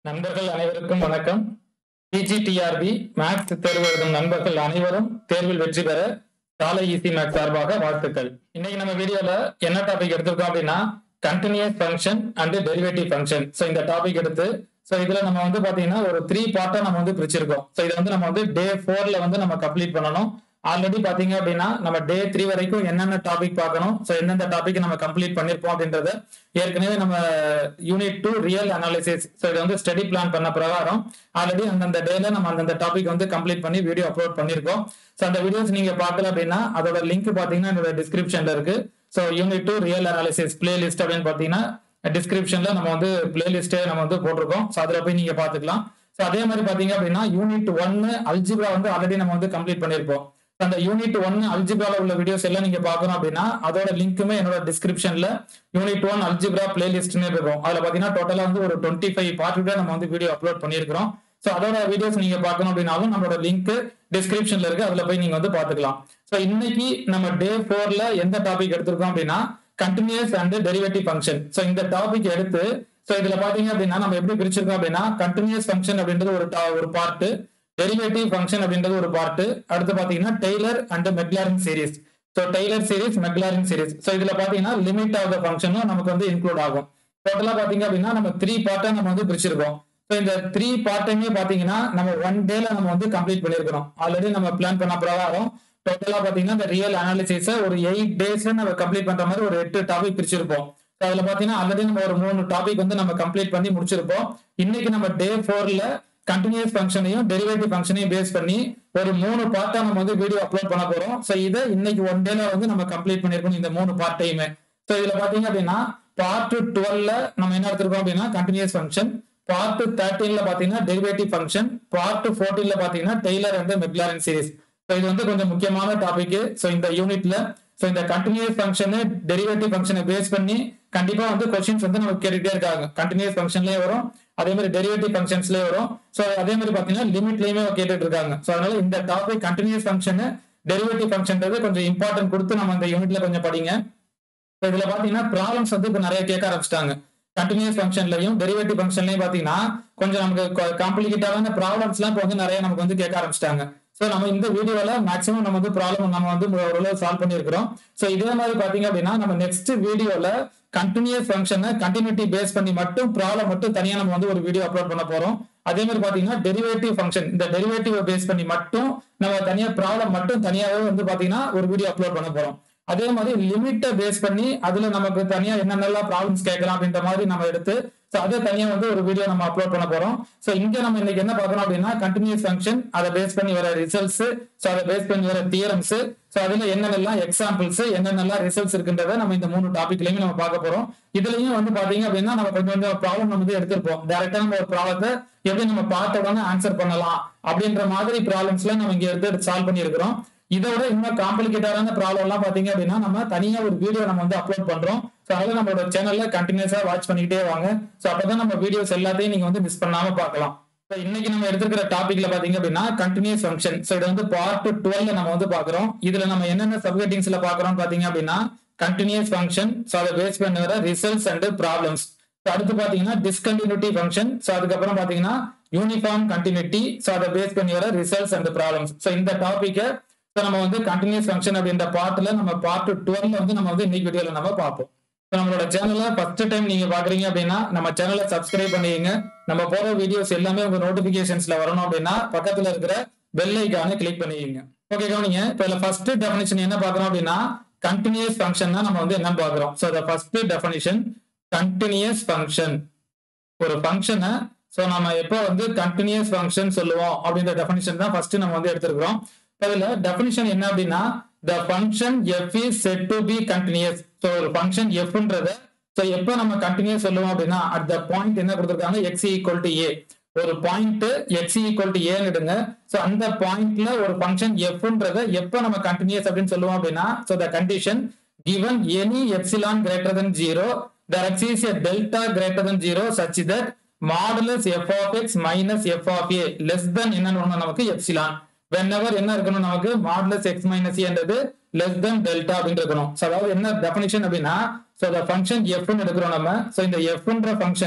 நண்பர்கள் அனைவருக்கும் வணக்கம் பிஜிடிஆர்பி மேக்ஸ் தேர்வு எழுதும் நண்பர்கள் அனைவரும் தேர்வில் வெற்றி பெற சாலை ஈசி மேக்ஸ் சார்பாக வாழ்த்துக்கள் இன்னைக்கு நம்ம வீடியோல என்ன டாபிக் எடுத்திருக்கோம் அப்படின்னா continuous function and derivative function so இந்த டாபிக் எடுத்து ஸோ இதுல நம்ம வந்து பாத்தீங்கன்னா ஒரு த்ரீ பார்ட்டா நம்ம வந்து பிரிச்சிருக்கோம் ஸோ இதை வந்து நம்ம வந்து டே ஃபோர்ல வந்து நம்ம கம்ப்ளீட் பண்ணணும் ஆல்ரெடி பாத்தீங்க அப்படின்னா நம்ம டே த்ரீ வரைக்கும் என்னென்ன டாபிக் பார்க்கணும் ஸோ எந்தெந்த டாபிக் நம்ம கம்ப்ளீட் பண்ணிருப்போம் அப்படின்றத ஏற்கனவே நம்ம unit two real analysis so இதை வந்து ஸ்டடி பிளான் பண்ண பிரகாரம் ஆல்ரெடி அந்தந்த டேல நம்ம அந்தந்த டாபிக் வந்து கம்ப்ளீட் பண்ணி வீடியோ அப்லோட் பண்ணிருக்கோம் ஸோ அந்த வீடியோஸ் நீங்க பார்க்கல அப்படின்னா அதோட லிங்க் பாத்தீங்கன்னா என்னோட டிஸ்கிரிப்ஷன்ல இருக்கு so unit two real analysis playlist அப்படின்னு பாத்தீங்கன்னா டிஸ்கிரிப்ஷன்ல நம்ம வந்து பிளேலிஸ்டே நம்ம வந்து போட்டிருக்கோம் ஸோ அதில் போய் நீங்க பாத்துக்கலாம் ஸோ அதே மாதிரி பாத்தீங்க அப்படின்னா யூனிட் ஒன்னு அல்ஜிப்ரா வந்து ஆல்ரெடி நம்ம வந்து கம்ப்ளீட் பண்ணிருப்போம் அந்த யூனிட் ஒன் அல்ஜிப்ரால உள்ள வீடியோஸ் எல்லாம் நீங்க பார்க்கணும் அப்படின்னா அதோட லிங்க்குமே என்னோட டிஸ்கிரிப்ஷன்ல யூனிட் ஒன் அல்ஜிப்ரா பிளேலிஸ்ட்னு இருக்கும் அதுல பாத்தீங்கன்னா டோட்டலா வந்து ஒரு டுவெண்ட்டி ஃபைவ் பார்ட்டுக்கு நம்ம வந்து வீடியோ அப்லோட் பண்ணிருக்கிறோம் ஸோ அதோட வீடியோஸ் நீங்க பார்க்கணும் அப்படின்னாலும் நம்மளோட லிங்க் டிஸ்கிரிப்ஷன்ல இருக்கு அதுல போய் நீங்க வந்து பாத்துக்கலாம் ஸோ இன்னைக்கு நம்ம டே ஃபோர்ல எந்த டாபிக் எடுத்திருக்கோம் அப்படின்னா continuous and derivative function so இந்த டாபிக் எடுத்து ஸோ இதுல பாத்தீங்க அப்படின்னா நம்ம எப்படி பிரிச்சிருக்கோம் அப்படின்னா கண்டினியூஸ் ஃபங்க்ஷன் அப்படின்றது ஒரு ta- ஒரு பார்ட்டு டெரிவேட்டிவ் ஃபங்க்ஷன் அப்படின்றது ஒரு பார்ட் அடுத்து பாத்தீங்கன்னா Taylor and Maclaurin series so Taylor series Maclaurin series so இதுல பாத்தீங்கன்னா லிமிட் ஆஃப் த ஃபங்க்ஷனும் நமக்கு வந்து இன்க்ளூட் ஆகும் டோட்டலா பாத்தீங்க அப்படின்னா நம்ம த்ரீ பார்ட்டா நம்ம வந்து பிரிச்சிருக்கோம் ஸோ இந்த த்ரீ பார்ட்டையுமே பாத்தீங்கன்னா நம்ம ஒன் டேல நம்ம வந்து கம்ப்ளீட் பண்ணிருக்கிறோம் ஆல்ரெடி நம்ம பிளான் பண்ண பிரகாரம் டோட்டலா பாத்தீங்கன்னா இந்த ரியல் அனாலிசிஸ ஒரு எயிட் டேஸ்ல நம்ம கம்ப்ளீட் பண்ற மாதிரி ஒரு எட்டு டாபிக் பிரிச்சிருப்போம் So அதுல பாத்தீங்கன்னா ஆல்ரெடி நம்ம ஒரு மூணு டாபிக் வந்து நம்ம கம்ப்ளீட் பண்ணி முடிச்சிருப்போம் இன்னைக்கு நம்ம டே ஃபோர்ல கண்டினியூஸ் ஃபங்க்ஷனையும் டெரிவேட்டிவ் ஃபங்க்ஷனையும் பேஸ் பண்ணி ஒரு மூணு பார்ட்டா நம்ம வந்து வீடியோ அப்லோட் பண்ண போறோம் ஸோ இதை இன்னைக்கு ஒன் டேல வந்து நம்ம கம்ப்ளீட் பண்ணிருக்கோம் இந்த மூணு பார்ட்டையுமே ஸோ இதுல பாத்தீங்க அப்படின்னா பார்ட் டுவெல்ல நம்ம என்ன எடுத்திருக்கோம் அப்படின்னா கண்டினியூஸ் ஃபங்க்ஷன் பார்ட் தேர்ட்டீன்ல பாத்தீங்கன்னா டெரிவேட்டிவ் ஃபங்க்ஷன் பார்ட் ஃபோர்டீன்ல பாத்தீங்கன்னா Taylor and Maclaurin series so இது வந்து கொஞ்சம் முக்கியமான டாபிக் ஸோ இந்த யூனிட்ல ஸோ இந்த கண்டினியூஸ் ஃபங்க்ஷன் டெரிவேட்டிவ் ஃபங்க்ஷனை பேஸ் பண்ணி கண்டிப்பா வந்து கொஸ்டின்ஸ் வந்து நமக்கு கேட்டுட்டே இருக்காங்க கண்டினியூஸ் ஃபங்க்ஷன்லயே வரும் அதே மாதிரி டெரிவேட்டிவ் ஃபங்க்ஷன்ஸ்லயே வரும் ஸோ அதே மாதிரி பாத்தீங்கன்னா லிமிட்லயுமே கேட்டுட்டு இருக்காங்க ஸோ அதனால இந்த டாபிக் கண்டினியூஸ் ஃபங்க்ஷன் டெரிவேட்டிவ் ஃபங்க்ஷன்றது கொஞ்சம் இம்பார்ட்டன்ட் கொடுத்து நம்ம இந்த யூனிட்ல கொஞ்சம் படிங்க So இதுல பாத்தீங்கன்னா ப்ராப்ளம்ஸ் வந்து இப்ப நிறைய கேட்க ஆரம்பிச்சிட்டாங்க கண்டினியூஸ் ஃபங்க்ஷன்லயும் டெரிவேட்டிவ் ஃபங்க்ஷன்லயும் பாத்தீங்கன்னா கொஞ்சம் நமக்கு காம்ப்ளிகேட்டான ப்ராப்ளம்ஸ் எல்லாம் இப்போ வந்து நிறைய நமக்கு வந்து கேட்க ஆரம்பிச்சிட்டாங்க ஸோ நம்ம இந்த வீடியோல மேக்ஸிமம் நம்ம வந்து ப்ராப்ளம் நம்ம வந்து ஓரளவு சால்வ் பண்ணியிருக்கிறோம் ஸோ இதே மாதிரி பாத்தீங்க அப்படின்னா நம்ம நெக்ஸ்ட் வீடியோல கண்டினியூஸ் ஃபங்க்ஷனை கண்டினியூட்டி பேஸ் பண்ணி மட்டும் ப்ராப்ளம் மட்டும் தனியா நம்ம வந்து ஒரு வீடியோ அப்லோட் பண்ண போறோம் அதே மாதிரி பாத்தீங்கன்னா டெரிவேட்டிவ் ஃபங்க்ஷன் இந்த டெரிவேட்டிவ் பேஸ் பண்ணி மட்டும் நம்ம தனியா ப்ராப்ளம் மட்டும் தனியாவே வந்து பாத்தீங்கன்னா ஒரு வீடியோ அப்லோட் பண்ண போறோம் அதே மாதிரி லிமிட்டை பேஸ் பண்ணி அதுல நமக்கு தனியா என்னென்னலாம் ப்ராப்ளம்ஸ் கேட்கலாம் அப்படின்ற மாதிரி நம்ம எடுத்து ஸோ அதை தனியா வந்து ஒரு வீடியோ நம்ம அப்லோட் பண்ண போறோம் ஸோ இங்க நம்ம இன்னைக்கு என்ன பார்க்கறோம் அப்படின்னா கண்டினியூஸ் ஃபங்க்ஷன் அதை பேஸ் பண்ணி வர ரிசல்ட்ஸ் ஸோ அதை பேஸ் பண்ணி வர தியரம்ஸ் ஸோ அதுல என்னென்னலாம் எக்ஸாம்பிள்ஸ் என்னென்னலாம் ரிசல்ட்ஸ் இருக்குன்றத நம்ம இந்த மூணு டாபிக்லயுமே நம்ம பார்க்க போறோம் இதுலயும் வந்து பாத்தீங்க அப்படின்னா நம்ம கொஞ்சம் கொஞ்சம் ப்ராப்ளம் நம்ம வந்து எடுத்திருப்போம் டேரக்டா நம்ம ஒரு ப்ராப்ளத்தை எப்படி நம்ம பார்த்த உடனே ஆன்சர் பண்ணலாம் அப்படின்ற மாதிரி ப்ராப்ளம்ஸ்ல நம்ம இங்க எடுத்து சால்வ் பண்ணியிருக்கிறோம் இதோட இன்னும் காம்ப்ளிகேட்டடான ப்ராப்ளம் எல்லாம் பாத்தீங்க அப்படின்னா நம்ம தனியா ஒரு வீடியோ நம்ம வந்து அப்லோட் பண்றோம் ஸோ அதனால நம்மளோட சேனல்ல கண்டினியூஸா வாட்ச் பண்ணிக்கிட்டே வாங்க ஸோ அப்பதான் நம்ம வீடியோஸ் எல்லாத்தையும் நீங்க வந்து மிஸ் பண்ணாம பார்க்கலாம் So, இன்னைக்கு நம்ம எடுத்துக்கிற டாபிக்ல பாத்தீங்க அப்படின்னா கண்டினியூஸ் ஃபங்க்ஷன் ஸோ இது வந்து பார்ட் டுவெல்ல நம்ம வந்து பாக்குறோம் இதுல நம்ம என்னென்ன சப்ஹெட்டிங்ஸ்ல பாக்குறோம் பாத்தீங்க அப்படின்னா கண்டினியூஸ் ஃபங்க்ஷன் ஸோ அதை பேஸ் பண்ணி வர ரிசல்ட்ஸ் அண்ட் ப்ராப்ளம்ஸ் அடுத்து பாத்தீங்கன்னா டிஸ்கண்டினியூட்டி ஃபங்க்ஷன் ஸோ அதுக்கப்புறம் பாத்தீங்கன்னா யூனிஃபார்ம் கண்டினியூட்டி ஸோ அதை பேஸ் பண்ணி வர ரிசல்ட்ஸ் அண்ட் ப்ராப்ளம்ஸ் ஸோ இந்த டாபிக்கை ஸோ நம்ம வந்து கண்டினியூஸ் ஃபங்க்ஷன் அப்படின்ற பார்ட்ல நம்ம பார்ட் டுவெல்ல வந்து நம்ம வந்து இன்னைக்கு வீடியோல நம்ம பார்ப்போம் ஸோ நம்மளோட சேனலை ஃபர்ஸ்ட் டைம் நீங்க பாக்குறீங்க அப்படின்னா நம்ம சேனலை சப்ஸ்கிரைப் பண்ணிக்கங்க நம்ம போற வீடியோஸ் எல்லாமே உங்க நோட்டிபிகேஷன்ஸ்ல வரணும் அப்படின்னா பக்கத்துல இருக்கிற பெல் ஐக்கானை கிளிக் பண்ணிக்கங்க ஓகே கவனிங்க இப்போ இதுல ஃபர்ஸ்ட் டெஃபினிஷன் என்ன பார்க்கறோம் அப்படின்னா கண்டினியூஸ் ஃபங்க்ஷன் தான் நம்ம வந்து என்னன்னு பார்க்கறோம் so the first definition continuous function ஒரு ஃபங்க்ஷனை ஸோ நம்ம எப்போ வந்து கண்டினியூஸ் ஃபங்க்ஷன் சொல்லுவோம் அப்படின்ற டெஃபினிஷன் தான் ஃபர்ஸ்ட் நம்ம வந்து எடுத்திருக்கிறோம் இதுல டெஃபினிஷன் என்ன அப்படின்னா the function f is set to be continuous so ஒரு ஃபங்க்ஷன் எஃப்ன்றத ஸோ எப்போ நம்ம கண்டினியூஸ் சொல்லுவோம் அப்படின்னா அட் த பாயிண்ட் என்ன கொடுத்துருக்காங்க எக்ஸ் ஈக்குவல் டு ஏ ஒரு பாயிண்ட் எக்ஸ் ஈக்குவல் டு ஏன்னு எடுங்க ஸோ அந்த பாயிண்ட்ல ஒரு ஃபங்க்ஷன் எஃப்ன்றத எப்போ நம்ம கண்டினியூஸ் அப்படின்னு சொல்லுவோம் அப்படின்னா so the condition given any epsilon greater than 0 there exists a delta greater than 0 such that modulus f of x minus f of a less than என்னன்னு ஒண்ணு நமக்கு epsilon whenever என்ன இருக்கணும் நமக்கு modulus x minus a என்றது less than delta அப்படின்னு இருக்கணும் So, அதாவது என்ன definition அப்படின்னா so the function f ன்னு எடுக்கிறோம் நம்ம so இந்த f ன்ற ஃபங்க்ஷனை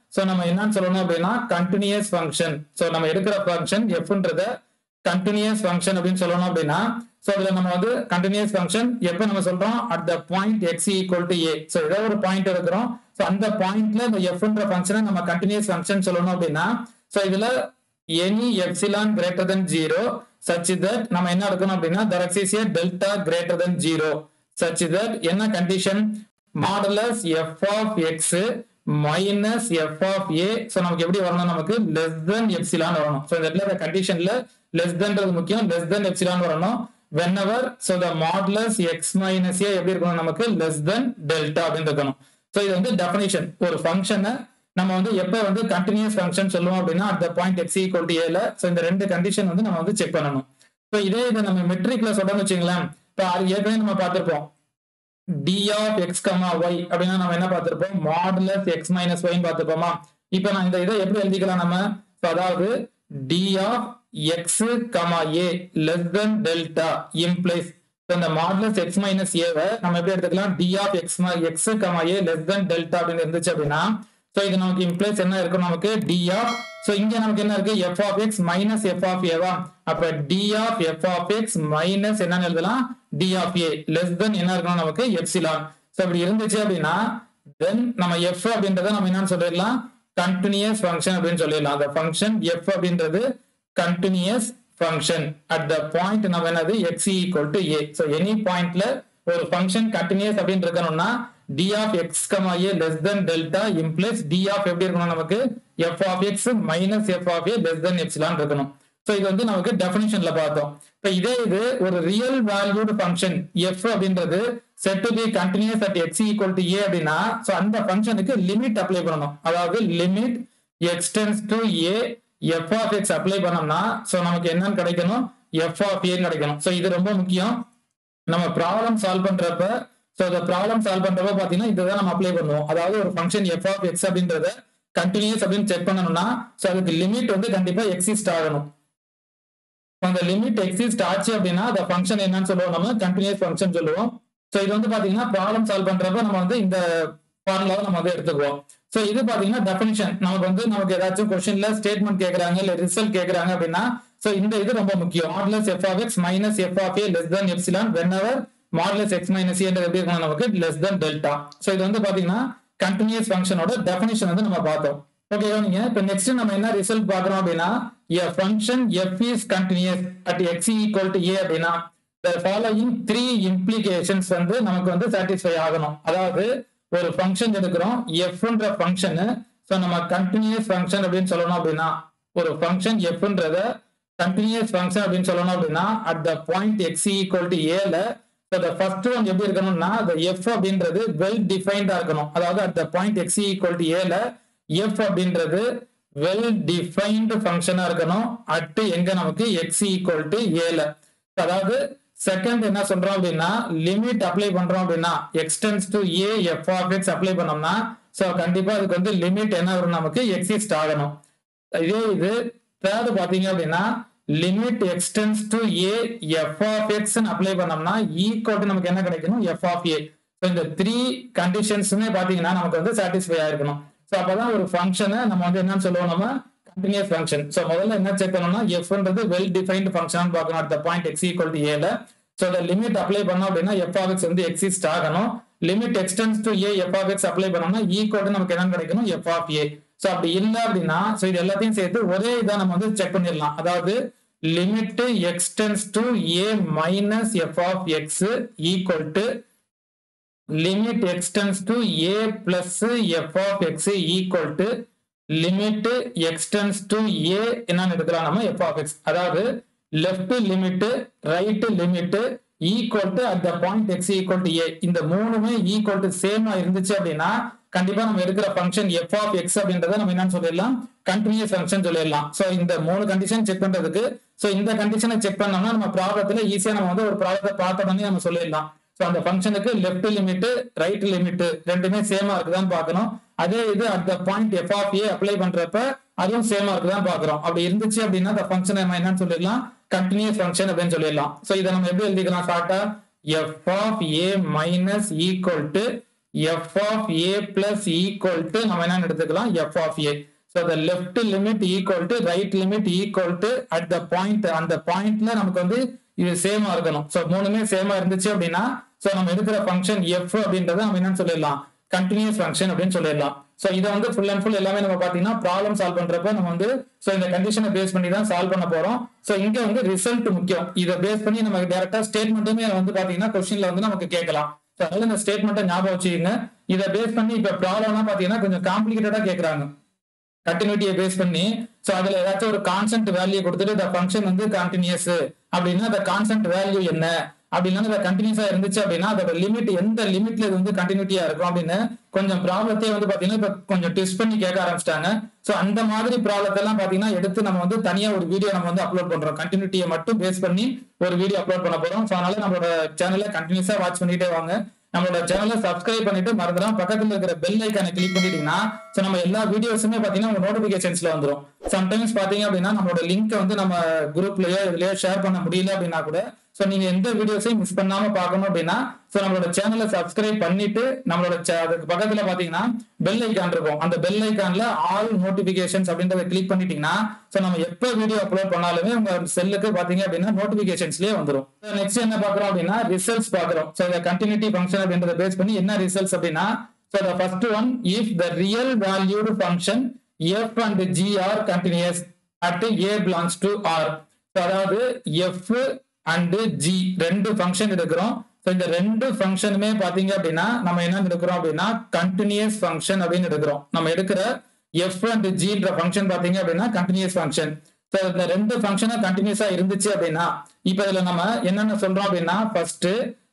சோ நம்ம என்னன்னு சொல்லணும் அப்படின்னா கண்டினியூஸ் ஃபங்க்ஷன் சோ நம்ம எடுக்கிற ஃபங்க்ஷன் எஃப்ன்றத கண்டினியூஸ் ஃபங்க்ஷன் அப்படின்னு சொல்லணும் அப்படின்னா சோ இதுல நம்ம வந்து கண்டினியூஸ் ஃபங்க்ஷன் எப்ப நம்ம சொல்றோம் at the point x equal to a so ஏதோ ஒரு பாயிண்ட் இருக்கிறோம் சோ அந்த பாயிண்ட்ல இந்த எஃப்ன்ற ஃபங்க்ஷனை நம்ம கண்டினியூஸ் ஃபங்க்ஷன் சொல்லணும் அப்படின்னா சோ இதுல any epsilon greater than zero such that நம்ம என்ன எடுக்கணும் அப்படின்னா there exists a delta greater than zero such that என்ன condition modulus f of x minus f of a so நமக்கு எப்படி வரணும் நமக்கு லெஸ் தென் எப்சிலான் வரணும் ஸோ இந்த இடத்துல கண்டிஷன்ல லெஸ் தென்றது முக்கியம் லெஸ் தென் எப்சிலான் வரணும் whenever so the modulus x minus a எப்படி இருக்கணும் நமக்கு less than delta அப்படின்னு இருக்கணும் ஸோ இது வந்து டெஃபினேஷன் ஒரு ஃபங்க்ஷனை நம்ம வந்து எப்ப வந்து கண்டினியூஸ் ஃபங்க்ஷன் சொல்லுவோம் அப்படின்னா at the point x equal to ஏல ஸோ இந்த ரெண்டு கண்டிஷன் வந்து நம்ம வந்து செக் பண்ணணும் ஸோ இதே இதை நம்ம மெட்ரிக்ல சொல்றோம்னு வச்சுங்களேன் இப்போ அது ஏற்கனவே நம்ம பார்த்திருப்போம் d of x comma y அப்படின்னா நம்ம என்ன பார்த்திருப்போம் மாடுலஸ் எக்ஸ் மைனஸ் ஒய்னு பார்த்திருப்போமா இப்போ நான் இந்த இதை எப்படி எழுதிக்கலாம் நம்ம So, அதாவது d of x comma a less than delta implies இந்த மாடுலஸ் எக்ஸ் மைனஸ் ஏவை நம்ம எப்படி எடுத்துக்கலாம் d of x x comma a less than delta அப்படின்னு இருந்துச்சு அப்படின்னா ஸோ இது நமக்கு இம்ப்ளைஸ் என்ன இருக்கும் நமக்கு டி ஆஃப் ஸோ இங்க நமக்கு என்ன இருக்கு f of x minus f of ஏவா அப்ப d of f of x minus என்னன்னு எழுதலாம் d of a less than என்ன இருக்கணும் நமக்கு எப்சிலான் ஸோ இப்படி இருந்துச்சு அப்படின்னா தென் நம்ம எஃப் அப்படின்றத நம்ம என்னன்னு சொல்லிடலாம் கண்டினியூஸ் ஃபங்க்ஷன் அப்படின்னு சொல்லிடலாம் அந்த ஃபங்க்ஷன் எஃப் அப்படின்றது continuous function at the point நம்ம என்னது x equal to a so any பாயிண்ட்ல ஒரு ஃபங்க்ஷன் கண்டினியூஸ் அப்படின்னு இருக்கணும்னா d of x comma a less than delta implies d of எப்படி இருக்கணும் நமக்கு f of x minus f of a less than epsilon இருக்கணும் ஸோ இது வந்து நமக்கு டெஃபினிஷன்ல பார்த்தோம் இப்போ இதே இது ஒரு ரியல் வேல்யூடு ஃபங்க்ஷன் எஃப் அப்படின்றது set to be continuous at x equal to a அப்படின்னா ஸோ அந்த ஃபங்க்ஷனுக்கு லிமிட் அப்ளை பண்ணணும் அதாவது limit x tends to a f of x apply பண்ணோம்னா ஸோ நமக்கு என்னன்னு கிடைக்கணும் எஃப் ஆஃப் ஏன்னு கிடைக்கணும் ஸோ இது ரொம்ப முக்கியம் நம்ம ப்ராப்ளம் சால்வ் பண்றப்ப ஸோ இந்த ப்ராப்ளம் சால்வ் பண்றப்ப பாத்தீங்கன்னா இதுதான் நம்ம அப்ளை பண்ணுவோம் அதாவது ஒரு ஃபங்க்ஷன் எஃப் ஆஃப் எக்ஸ் அப்படின்றத கண்டினியூஸ் அப்படின்னு செக் பண்ணணும்னா ஸோ அதுக்கு லிமிட் வந்து கண்டிப்பா எக்ஸிஸ்ட் ஆகணும் அந்த லிமிட் எக்ஸிஸ்ட் ஆச்சு அப்படின்னா அந்த ஃபங்க்ஷன் என்னன்னு சொல்லுவோம் நம்ம கண்டினியூஸ் ஃபங்க்ஷன் சொல்லுவோம் ஸோ இது வந்து பாத்தீங்கன்னா ப்ராப்ளம் சால்வ் பண்றப்ப நம்ம வந்து இந்த ஃபார்முலாவை நம்ம வந்து எடுத்துக்குவோம் ஸோ இது பாத்தீங்கன்னா டெஃபினிஷன் நமக்கு வந்து நமக்கு ஏதாச்சும் கொஸ்டின்ல ஸ்டேட்மெண்ட் கேட்கறாங்க இல்ல ரிசல்ட் கேட்கறாங்க அப்படின்னா ஸோ இந்த இது ரொம்ப முக்கியம் modulus f of x minus f of a less than epsilon whenever modulus x minus ஏன்றது எப்படி இருக்கணும் நமக்கு லெஸ் தென் டெல்டா ஸோ இது வந்து பாத்தீங்கன்னா கண்டினியூஸ் ஃபங்க்ஷனோட டெஃபினிஷன் வந்து நம்ம பார்த்தோம் ஓகேவா நீங்க இப்போ நெக்ஸ்ட் நம்ம என்ன ரிசல்ட் பார்க்கறோம் அப்படின்னா a function f is continuous at x equal to a அப்படின்னா the following த்ரீ implications வந்து நமக்கு வந்து சாட்டிஸ்ஃபை ஆகணும் அதாவது ஒரு ஃபங்க்ஷன் எடுக்கிறோம் எஃப்ன்ற ஃபங்க்ஷனு ஸோ நம்ம கண்டினியூஸ் ஃபங்க்ஷன் அப்படின்னு சொல்லணும் அப்படின்னா ஒரு ஃபங்க்ஷன் எஃப்ன்றத கண்டினியூஸ் ஃபங்க்ஷன் அப்படின்னு சொல்லணும் அப்படின்னா at the point x equal to ஏல ஸோ த ஃபர்ஸ்ட் ஒன் எப்படி இருக்கணும்னா the எஃப் அப்படின்றது வெல் டிஃபைன்டா இருக்கணும் அதாவது at the point x equal to ஏல எஃப் அப்படின்றது வெல் டிஃபைன்டு ஃபங்க்ஷனா இருக்கணும் அட் எங்க நமக்கு எக்ஸ் ஈக்குவல் டு ஏல அதாவது செகண்ட் என்ன சொல்றோம் அப்படின்னா லிமிட் அப்ளை பண்றோம் அப்படின்னா x tends to a f of x apply பண்ணோம்னா ஸோ கண்டிப்பா அதுக்கு வந்து லிமிட் என்ன வரும் நமக்கு எக்ஸிஸ்ட் ஆகணும் இதே இது தேர்ட் பாத்தீங்க அப்படின்னா limit x tends to a f of x apply பண்ணோம்னா ஈக்குவல் நமக்கு என்ன கிடைக்கணும் எஃப் ஆஃப் ஏ இந்த த்ரீ கண்டிஷன்ஸுமே பாத்தீங்கன்னா நமக்கு வந்து சாட்டிஸ்ஃபை ஆயிருக்கணும் ஸோ அப்பதான் ஒரு ஃபங்க்ஷனை நம்ம வந்து என்னன்னு சொல்லுவோம் நம்ம கண்டினியூஸ் ஃபங்க்ஷன் ஸோ முதல்ல என்ன செக் பண்ணணும்னா எஃப்ன்றது வெல் டிஃபைன்டு ஃபங்க்ஷன் பார்க்கணும் at the point x equal to ஏல ஸோ அந்த லிமிட் அப்ளை பண்ணோம் அப்படின்னா எஃப் ஆஃப் எக்ஸ் வந்து எக்ஸிஸ்ட் ஆகணும் limit x tends to a f of x apply பண்ணோம்னா ஈக்குவல் நமக்கு என்ன கிடைக்கணும் எஃப் ஆஃப் ஏ ஸோ அப்படி இல்லை அப்படின்னா ஸோ இது எல்லாத்தையும் சேர்த்து ஒரே இதை நம்ம வந்து செக் பண்ணிடலாம் அதாவது limit x tends to a minus f of x equal to limit extends to a plus f of x equal to limit extends to a என்னன்னு எடுக்கலாம் நம்ம f of x அதாவது left limit right limit equal to at the point x equal to a இந்த மூணுமே equal to same இருந்துச்சு அப்படின்னா கண்டிப்பா நம்ம எடுக்கிற ஃபங்க்ஷன் f of x அப்படின்றத நம்ம என்னன்னு சொல்லிடலாம் கண்டினியூஸ் ஃபங்க்ஷன் சொல்லிடலாம் சோ இந்த மூணு கண்டிஷன் செக் பண்றதுக்கு சோ இந்த கண்டிஷனை செக் பண்ணோம்னா நம்ம ப்ராப்ளத்துல ஈஸியா நம்ம வந்து ஒரு ப்ராப்ளத்தை பார்த்த பண்ணி நம்ம சொல்லிடலாம் ஸோ அந்த ஃபங்க்ஷனுக்கு லெஃப்ட் லிமிட் ரைட் லிமிட் ரெண்டுமே சேமா இருக்குதான்னு பார்க்கணும் அதே இது at the point f of a apply பண்றப்ப அதுவும் சேமா இருக்குதான் பார்க்குறோம் அப்படி இருந்துச்சு அப்படின்னா அந்த ஃபங்க்ஷன் நம்ம என்னன்னு சொல்லிடலாம் கண்டினியூஸ் ஃபங்க்ஷன் அப்படின்னு சொல்லிடலாம் ஸோ இதை நம்ம எப்படி எழுதிக்கலாம் ஷார்ட்டா f of a minus equal to f of a plus equal to நம்ம என்ன எடுத்துக்கலாம் f of a so the left limit equal to right limit equal to at the point அந்த பாயிண்ட்ல நமக்கு வந்து இது சேமா இருக்கணும் ஸோ மூணுமே சேமா இருந்துச்சு அப்படின்னா ஸோ நம்ம எடுக்கிற ஃபங்க்ஷன் எஃப் அப்படின்றத நம்ம என்னன்னு சொல்லிடலாம் கண்டினியூஸ் ஃபங்க்ஷன் அப்படின்னு சொல்லிடலாம் ஸோ இதை வந்து ஃபுல் அண்ட் ஃபுல் எல்லாமே நம்ம பார்த்தீங்கன்னா ப்ராப்ளம் சால்வ் பண்றப்ப நம்ம வந்து ஸோ இந்த கண்டிஷனை பேஸ் பண்ணி தான் சால்வ் பண்ண போறோம் ஸோ இங்க வந்து ரிசல்ட் முக்கியம் இதை பேஸ் பண்ணி நம்ம டேரக்டா ஸ்டேட்மெண்ட்டுமே வந்து பாத்தீங்கன்னா கொஸ்டின்ல வந்து நமக்கு கேட்கலாம் ஸோ அதனால இந்த ஸ்டேட்மெண்ட்டை ஞாபகம் வச்சுக்கோங்க இதை பேஸ் பண்ணி இப்போ ப்ராப்ளம்லாம் பாத்தீங்கன்னா கொஞ்சம் காம்ப்ளிகேட்டடா கேட்கறாங்க கண்டினியூட்டியை பேஸ் பண்ணி ஸோ அதுல ஏதாச்சும் ஒரு கான்ஸ்டன்ட் வேல்யூ கொடுத்துட்டு இந்த ஃபங்க்ஷன் வந்து கண்டினியூஸ் அப்படின்னா அந்த கான்ஸ்டன்ட் வேல்யூ என்ன அப்படின்னா அது கண்டினியூஸா இருந்துச்சு அப்படின்னா அதோட லிமிட் எந்த லிமிட்ல இது வந்து கண்டினியூட்டியா இருக்கும் அப்படின்னு கொஞ்சம் ப்ராப்ளத்தையே வந்து பாத்தீங்கன்னா இப்ப கொஞ்சம் டெஸ்ட் பண்ணி கேட்க ஆரம்பிச்சிட்டாங்க ஸோ அந்த மாதிரி ப்ராப்ளத்தை எல்லாம் பாத்தீங்கன்னா எடுத்து நம்ம வந்து தனியா ஒரு வீடியோ நம்ம வந்து அப்லோட் பண்றோம் கண்டினியூட்டியை மட்டும் பேஸ் பண்ணி ஒரு வீடியோ அப்லோட் பண்ண போறோம் ஸோ அதனால நம்மளோட சேனலை கண்டினியூஸா வாட்ச் பண்ணிட்டே வாங்க நம்மளோட சேனலை சப்ஸ்கிரைப் பண்ணிட்டு மறந்துடாம பக்கத்துல இருக்கிற பெல் ஐக்கானை கிளிக் பண்ணிட்டீங்கன்னா ஸோ நம்ம எல்லா வீடியோஸுமே பாத்தீங்கன்னா உங்க நோட்டிபிகேஷன்ஸ்ல வந்துரும் சம்டைம்ஸ் பாத்தீங்க அப்படின்னா நம்மளோட லிங்க் வந்து நம்ம குரூப்லயோ இதுலயோ ஷேர் பண்ண முடியல அப்படின்னா கூட ஸோ நீங்க எந்த வீடியோஸையும் மிஸ் பண்ணாம பார்க்கணும் அப்படின்னா ஸோ நம்மளோட சேனலை சப்ஸ்கிரைப் பண்ணிட்டு நம்மளோட cha- அதுக்கு பக்கத்துல பாத்தீங்கன்னா பெல் ஐக்கான் இருக்கும் அந்த பெல் ஐக்கான்ல ஆல் நோட்டிபிகேஷன்ஸ் அப்படின்றத கிளிக் பண்ணிட்டீங்கன்னா ஸோ நம்ம எப்போ வீடியோ அப்லோட் பண்ணாலுமே உங்க செல்லுக்கு பாத்தீங்க அப்படின்னா நோட்டிபிகேஷன்ஸ்லயே வந்துரும் நெக்ஸ்ட் என்ன பாக்குறோம் அப்படின்னா ரிசல்ட்ஸ் பாக்குறோம் ஸோ இந்த கண்டினியூட்டி ஃபங்க்ஷன் அப்படின்றத பேஸ் பண்ணி என்ன ரிசல்ட்ஸ் அப்படின்னா so the first one if the real valued function f and g are continuous at a belongs to R அதாவது எஃப் அண்ட் ஜி ரெண்டு ஃபங்க்ஷன் எடுக்கிறோம் ஸோ இந்த ரெண்டு ஃபங்க்ஷனுமே பாத்தீங்க அப்படின்னா நம்ம என்ன எடுக்கிறோம் அப்படின்னா கண்டினியூஸ் ஃபங்க்ஷன் அப்படின்னு எடுக்கிறோம் நம்ம எடுக்கிற எஃப் அண்ட் ஜின்ற ஃபங்க்ஷன் பாத்தீங்க அப்படின்னா கண்டினியூஸ் ஃபங்க்ஷன் ஸோ இந்த ரெண்டு ஃபங்க்ஷனும் கண்டினியூஸா இருந்துச்சு அப்படின்னா இப்போ இதுல நம்ம என்னென்ன சொல்றோம் அப்படின்னா ஃபர்ஸ்ட்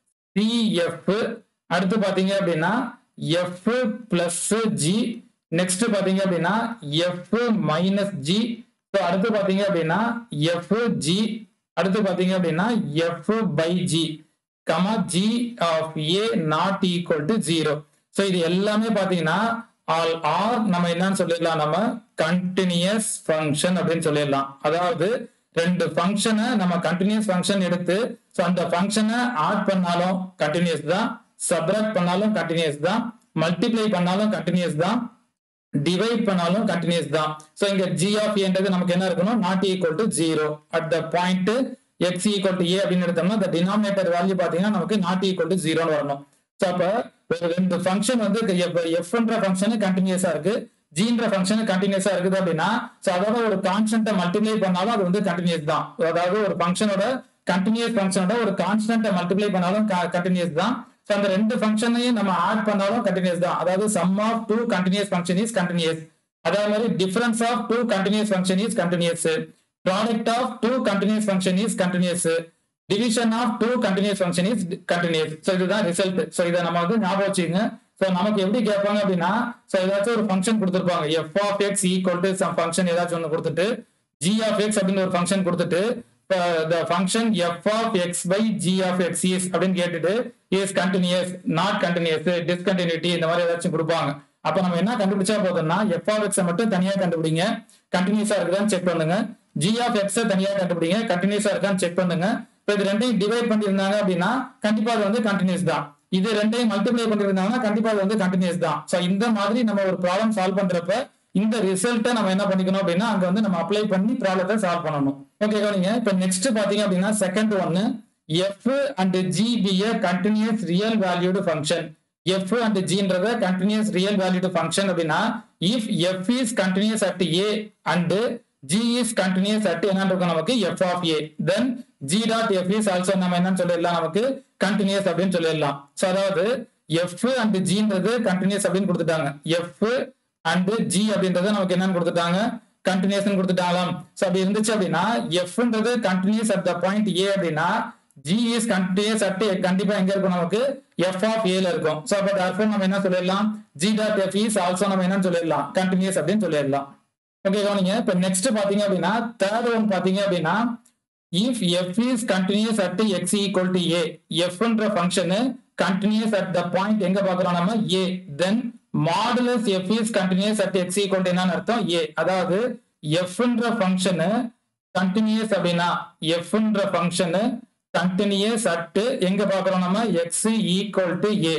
சிஎஃப் அடுத்து பாத்தீங்க அப்படின்னா எஃப் பிளஸ் ஜி நெக்ஸ்ட் பாத்தீங்க அப்படின்னா எஃப் மைனஸ் ஜி ஸோ அடுத்து பாத்தீங்க அப்படின்னா எஃப் ஜி அடுத்து பாத்தீங்க அப்படின்னா f by g comma g of a not equal to zero so இது எல்லாமே பாத்தீங்கன்னா ஆல் ஆர் நம்ம என்னன்னு சொல்லிடலாம் நம்ம கண்டினியூஸ் ஃபங்க்ஷன் அப்படின்னு சொல்லிடலாம் அதாவது ரெண்டு ஃபங்க்ஷனை நம்ம கண்டினியூஸ் ஃபங்க்ஷன் எடுத்து ஸோ அந்த ஃபங்க்ஷனை ஆட் பண்ணாலும் கண்டினியூஸ் தான் சப்ராக்ட் பண்ணாலும் கண்டினியூஸ் தான் மல்டிப்ளை பண்ணாலும் கண்டினியூஸ் தான் டிவைட் பண்ணாலும் கண்டினியூஸ் தான் சோ இங்க g ஆஃப் ஏன்றது நமக்கு என்ன இருக்கணும் not equal to zero at the point x equal to a அப்படின்னு எடுத்தோம்னா இந்த டினாமினேட்டர் வேல்யூ பாத்தீங்கன்னா நமக்கு நாட் ஈக்குவல் டு ஜீரோன்னு வரணும் சோ அப்ப ஒரு ரெண்டு ஃபங்க்ஷன் வந்து எஃப்ன்ற ஃபங்க்ஷன் கண்டினியூஸா இருக்கு ஜீன்ற ஃபங்க்ஷன் கண்டினியூஸா இருக்குது அப்படின்னா சோ அதோட ஒரு கான்ஸ்டன்ட்டை மல்டிப்ளை பண்ணாலும் அது வந்து கண்டினியூஸ் தான் அதாவது ஒரு ஃபங்க்ஷனோட கண்டினியூஸ் ஃபங்க்ஷனோட ஒரு கான்ஸ்டன்ட்டை மல்டிப்ளை பண்ணாலும் கண்டினியூஸ் தான் ஸோ அந்த ரெண்டு ஃபங்க்ஷனையும் நம்ம ஆட் பண்ணாலும் கண்டினியூஸ் தான் அதாவது sum of two continuous function is continuous அதே மாதிரி difference of two continuous function is continuous product of two continuous function is continuous division of two continuous function is continuous so இதுதான் result so இதை நம்ம வந்து ஞாபகம் வச்சுக்கோங்க so நமக்கு எப்படி கேட்பாங்க அப்படின்னா ஸோ ஏதாச்சும் ஒரு ஃபங்க்ஷன் கொடுத்துருப்பாங்க f of x equal to some function ஏதாச்சும் ஒன்று கொடுத்துட்டு ஜி ஆஃப் எக்ஸ் அப்படின்னு ஒரு ஃபங்க்ஷன் கொடுத்துட்டு the function f of x by g of x is அப்படின்னு கேட்டுட்டு is continuous not continuous discontinuity இந்த மாதிரி ஏதாச்சும் கொடுப்பாங்க அப்ப நம்ம என்ன கண்டுபிடிச்சா போதும்னா f of x மட்டும் தனியா கண்டுபிடிங்க கண்டினியூஸா இருக்குதான்னு செக் பண்ணுங்க g of x தனியா கண்டுபிடிங்க கண்டினியூஸா இருக்கான்னு செக் பண்ணுங்க இப்ப இது ரெண்டையும் டிவைட் பண்ணியிருந்தாங்க அப்படின்னா கண்டிப்பா அது வந்து கண்டினியூஸ் தான் இது ரெண்டையும் மல்டிப்ளை பண்ணியிருந்தாங்கன்னா கண்டிப்பா அது வந்து கண்டினியூஸ் தான் சோ இந்த மாதிரி நம்ம ஒரு ப்ராப்ளம் சால்வ் பண்றப்ப இந்த ரிசல்ட்டை நம்ம என்ன பண்ணிக்கணும் அப்படின்னா அங்க வந்து நம்ம அப்ளை பண்ணி ப்ராப்ளத்தை சால்வ் பண்ணணும் ஓகே கவனிங்க இப்ப நெக்ஸ்ட் பாத்தீங்க அப்படின்னா செகண்ட் ஒன்னு f and g be a continuous real valued function f and ஜின்றத கண்டினியூஸ் ரியல் வேல்யூடு ஃபங்க்ஷன் அப்படின்னா if f is continuous at a and g is continuous at என்ன இருக்கும் நமக்கு f of a then g dot f is also நம்ம என்னன்னு சொல்லிடலாம் நமக்கு continuous அப்படின்னு சொல்லிடலாம் ஸோ அதாவது எஃப் அண்ட் ஜின்றது கண்டினியூஸ் அப்படின்னு கொடுத்துட்டாங்க எஃப் அண்ட் ஜி அப்படின்றது நமக்கு என்னன்னு கொடுத்துட்டாங்க கண்டினியூஸ் கொடுத்துட்டாங்களாம் சோ அப்படி இருந்துச்சு அப்படின்னா எஃப்ன்றது continuous at the point a அப்படின்னா ஜி இஸ் கண்டினியூஸ் அட் கண்டிப்பா எங்க இருக்கும் நமக்கு எஃப் ஆஃப் ஏல இருக்கும் சோ அப்ப therefore நம்ம என்ன சொல்லிடலாம் g dot f is also நம்ம என்னன்னு சொல்லிடலாம் கண்டினியூஸ் அப்படின்னு சொல்லிடலாம் ஓகே கவனிங்க இப்ப நெக்ஸ்ட் பாத்தீங்க அப்படின்னா தேர்ட் ஒன் பாத்தீங்க அப்படின்னா if f is continuous at x equal to a எஃப்ன்ற function continuous at the point எங்க பாக்குறோம் நம்ம a then modulus f is continuous at x equal to என்னன்னு அர்த்தம் ஏ அதாவது எஃப்ன்ற ஃபங்க்ஷனு கண்டினியூஸ் அப்படின்னா எஃப்ன்ற ஃபங்க்ஷனு கண்டினியூஸ் அட் எங்க பாக்குறோம் நம்ம எக்ஸ் ஈக்குவல் டு ஏ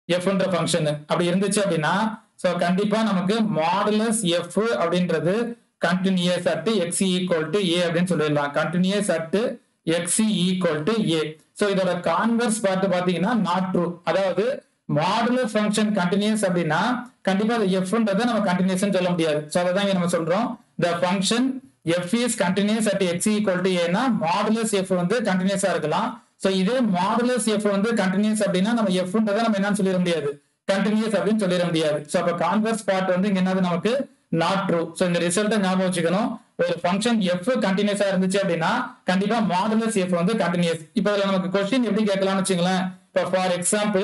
எஃப்ன்ற ஃபங்க்ஷன் அப்படி இருந்துச்சு அப்படின்னா ஸோ கண்டிப்பா நமக்கு மாடுலஸ் எஃப் அப்படின்றது continuous at x equal to a அப்படின்னு சொல்லிடலாம் continuous at x equal to a so இதோட கான்வர்ஸ் பார்த்து பாத்தீங்கன்னா நாட் ட்ரூ அதாவது மாடுலர் ஃபங்க்ஷன் கண்டினியூஸ் அப்படின்னா கண்டிப்பா அது எஃப்ன்றதை நம்ம கண்டினியூஸ் சொல்ல முடியாது ஸோ அதை தான் நம்ம சொல்றோம் the function f is continuous at x equal to ஏன்னா மாடுலஸ் எஃப் வந்து கண்டினியூஸா இருக்கலாம் ஸோ இதே மாடுலஸ் எஃப் வந்து கண்டினியூஸ் அப்படின்னா நம்ம எஃப்ன்றதை நம்ம என்னன்னு சொல்லிட முடியாது கண்டினியூஸ் அப்படின்னு சொல்லிட முடியாது ஸோ அப்போ கான்வர்ஸ் பார்ட் வந்து இங்க என்னது நமக்கு நாட் ட்ரூ ஸோ இந்த ரிசல்ட்டை ஞாபகம் வச்சுக்கணும் ஒரு ஃபங்க்ஷன் எஃப் கண்டினியூஸா இருந்துச்சு அப்படின்னா கண்டிப்பா மாடுலஸ் எஃப் வந்து கண்டினியூஸ் இப்போ இதுல நமக்கு கொஸ்டின் எப்படி கேட்கலாம்னு வச்சுங்களேன் இப்போ for example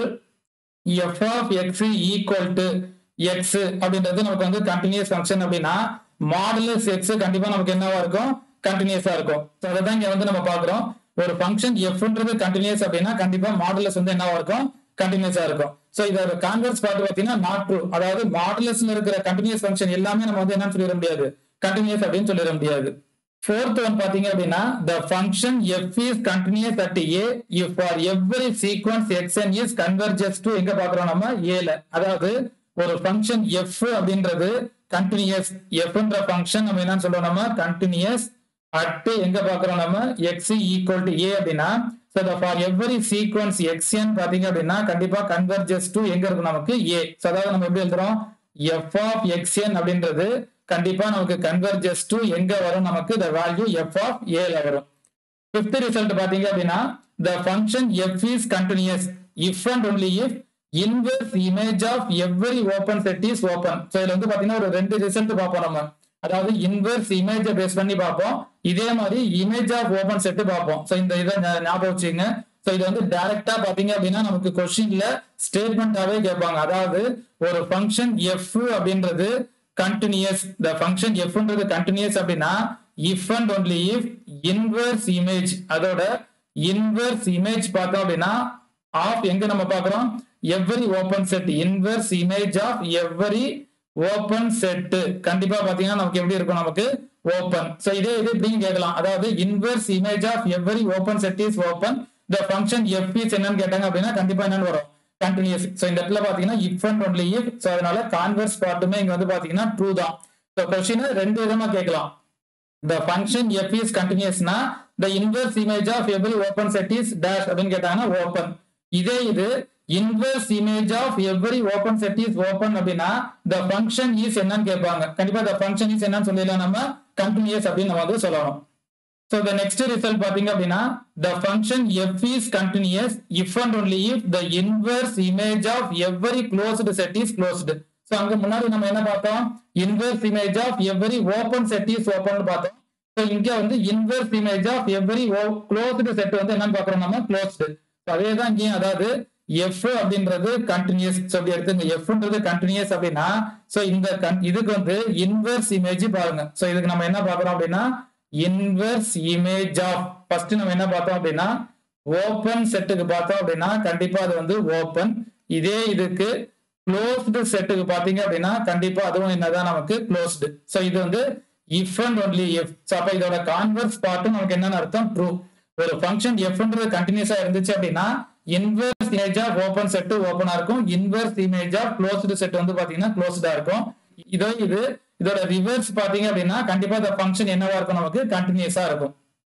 f of x equal to x அப்படின்றது நமக்கு வந்து கண்டினியூஸ் ஃபங்க்ஷன் அப்படின்னா மாடுலஸ் எக்ஸ் கண்டிப்பா நமக்கு என்னவா இருக்கும் கண்டினியூஸா இருக்கும் ஸோ அதை தான் இங்க வந்து நம்ம பாக்குறோம் ஒரு ஃபங்க்ஷன் எஃப்ன்றது கண்டினியூஸ் அப்படின்னா கண்டிப்பா மாடுலஸ் வந்து என்னவா இருக்கும் கண்டினியூஸா இருக்கும் ஸோ இதோட கான்வெர்ஸ் பார்த்து பார்த்தீங்கன்னா நாட் ட்ரூ அதாவது மாடுலஸ்ல இருக்கிற கண்டினியூஸ் ஃபங்க்ஷன் எல்லாமே நம்ம வந்து என்னன்னு சொல்லிட முடியாது கண்டினியூஸ் அப்படின்னு சொல்லிட முடியாது ஃபோர்த் ஒன் பாத்தீங்க அப்படின்னா the function f is continuous at a if for every sequence x n is converges to எங்க பாக்குறோம் நம்ம ஏல அதாவது ஒரு ஃபங்க்ஷன் எஃப் அப்படின்றது கண்டினியூஸ் எஃப்ன்ற ஃபங்க்ஷன் நம்ம என்னன்னு சொல்றோம் நம்ம கண்டினியூஸ் அட் எங்க பாக்குறோம் நம்ம எக்ஸ் ஈக்குவல் டு ஏ அப்படின்னா so for every sequence x n பாத்தீங்க அப்படின்னா கண்டிப்பா கன்வர்ஜஸ் டு எங்க இருக்கும் நமக்கு ஏ ஸோ அதாவது நம்ம எப்படி எழுதுறோம் எஃப் ஆஃப் எக்ஸ்என் அப்படின்றது கண்டிப்பா நமக்கு கன்வர்ஜஸ் டு எங்க வரும் நமக்கு த வேல்யூ எஃப் ஆஃப் ஏல வரும் ஃபிஃப்த் ரிசல்ட் பாத்தீங்க அப்படின்னா the function f is continuous if and only if inverse image of every open set is open so இதுல வந்து பாத்தீங்கன்னா ஒரு ரெண்டு ரிசல்ட் பார்ப்போம் நம்ம அதாவது இன்வெர்ஸ் இமேஜை பேஸ் பண்ணி பார்ப்போம் இதே மாதிரி இமேஜ் ஆஃப் ஓபன் செட் பார்ப்போம் ஸோ இந்த இதை ஞாபகம் வச்சுங்க ஸோ இது வந்து டைரக்டா பாத்தீங்க அப்படின்னா நமக்கு கொஸ்டின்ல ஸ்டேட்மெண்டாவே கேட்பாங்க அதாவது ஒரு ஃபங்க்ஷன் எஃப் அப்படின்றது கண்டினியூஸ் த ஃபங்க்ஷன் எஃப்ன்றது கண்டினியூஸ் அப்படின்னா if and only if inverse image அதோட இன்வெர்ஸ் இமேஜ் பார்த்தோம் அப்படின்னா ஆஃப் எங்க நம்ம பார்க்கிறோம் every open set inverse image of every open set கண்டிப்பா பாத்தீங்கன்னா நமக்கு எப்படி இருக்கும் நமக்கு ஓபன் சோ இதே இது இப்படின்னு கேட்கலாம் அதாவது inverse image of every open set is open the function f is என்னன்னு கேட்டாங்க அப்படின்னா கண்டிப்பா என்னன்னு வரும் கண்டினியூஸ் சோ இந்த இடத்துல பாத்தீங்கன்னா if and only if so அதனால கான்வெர்ஸ் பார்ட்டுமே இங்க வந்து பாத்தீங்கன்னா ட்ரூ தான் சோ கொஸ்டின் ரெண்டு விதமா கேட்கலாம் the function f is continuous னா the inverse image of every open set is dash அப்படின்னு கேட்டாங்கன்னா open இதே இது inverse image of every open set is open அப்படின்னா the function is என்னன்னு கேட்பாங்க கண்டிப்பா the function is என்னன்னு சொல்லிடலாம் நம்ம continuous அப்படின்னு நம்ம வந்து சொல்லணும் So the next result பாத்தீங்க அப்படின்னா the function f is continuous if and only if the inverse image of every closed set is closed. So அங்க முன்னாடி நம்ம என்ன பார்த்தோம் inverse image of every open set is open பார்த்தோம் So இங்க வந்து inverse image of every o- closed set வந்து என்னன்னு பார்க்கிறோம் நம்ம closed. So அதே தான் இங்கேயும் அதாவது f அப்படின்றது கண்டினியூஸ் ஸோ அப்படி எடுத்துங்க எஃப்ன்றது கண்டினியூஸ் அப்படின்னா ஸோ இந்த con- இதுக்கு வந்து இன்வெர்ஸ் இமேஜ் பாருங்க ஸோ இதுக்கு நம்ம என்ன பார்க்குறோம் அப்படின்னா இன்வெர்ஸ் இமேஜ் ஆஃப் ஃபர்ஸ்ட் நம்ம என்ன பார்த்தோம் அப்படின்னா ஓப்பன் செட்டுக்கு பார்த்தோம் அப்படின்னா கண்டிப்பா அது வந்து ஓப்பன் இதே இதுக்கு க்ளோஸ்டு செட்டுக்கு பாத்தீங்க அப்படின்னா கண்டிப்பா அதுவும் என்னதான் நமக்கு க்ளோஸ்டு ஸோ இது வந்து if and only if so அப்ப இதோட கான்வெர்ஸ் பார்ட்டும் நமக்கு என்னன்னு அர்த்தம் ட்ரூ ஒரு ஃபங்க்ஷன் எஃப்ன்றது கண்டினியூஸா இருந்துச்சு அப்படின்னா inverse image of open set ஓப்பனா இருக்கும் inverse image of closed set வந்து பாத்தீங்கன்னா க்ளோஸ்டா இருக்கும் இதோ இது இதோட ரிவர்ஸ் பாத்தீங்க அப்படின்னா கண்டிப்பா இந்த ஃபங்க்ஷன் என்னவா இருக்கும் நமக்கு கண்டினியூஸா இருக்கும்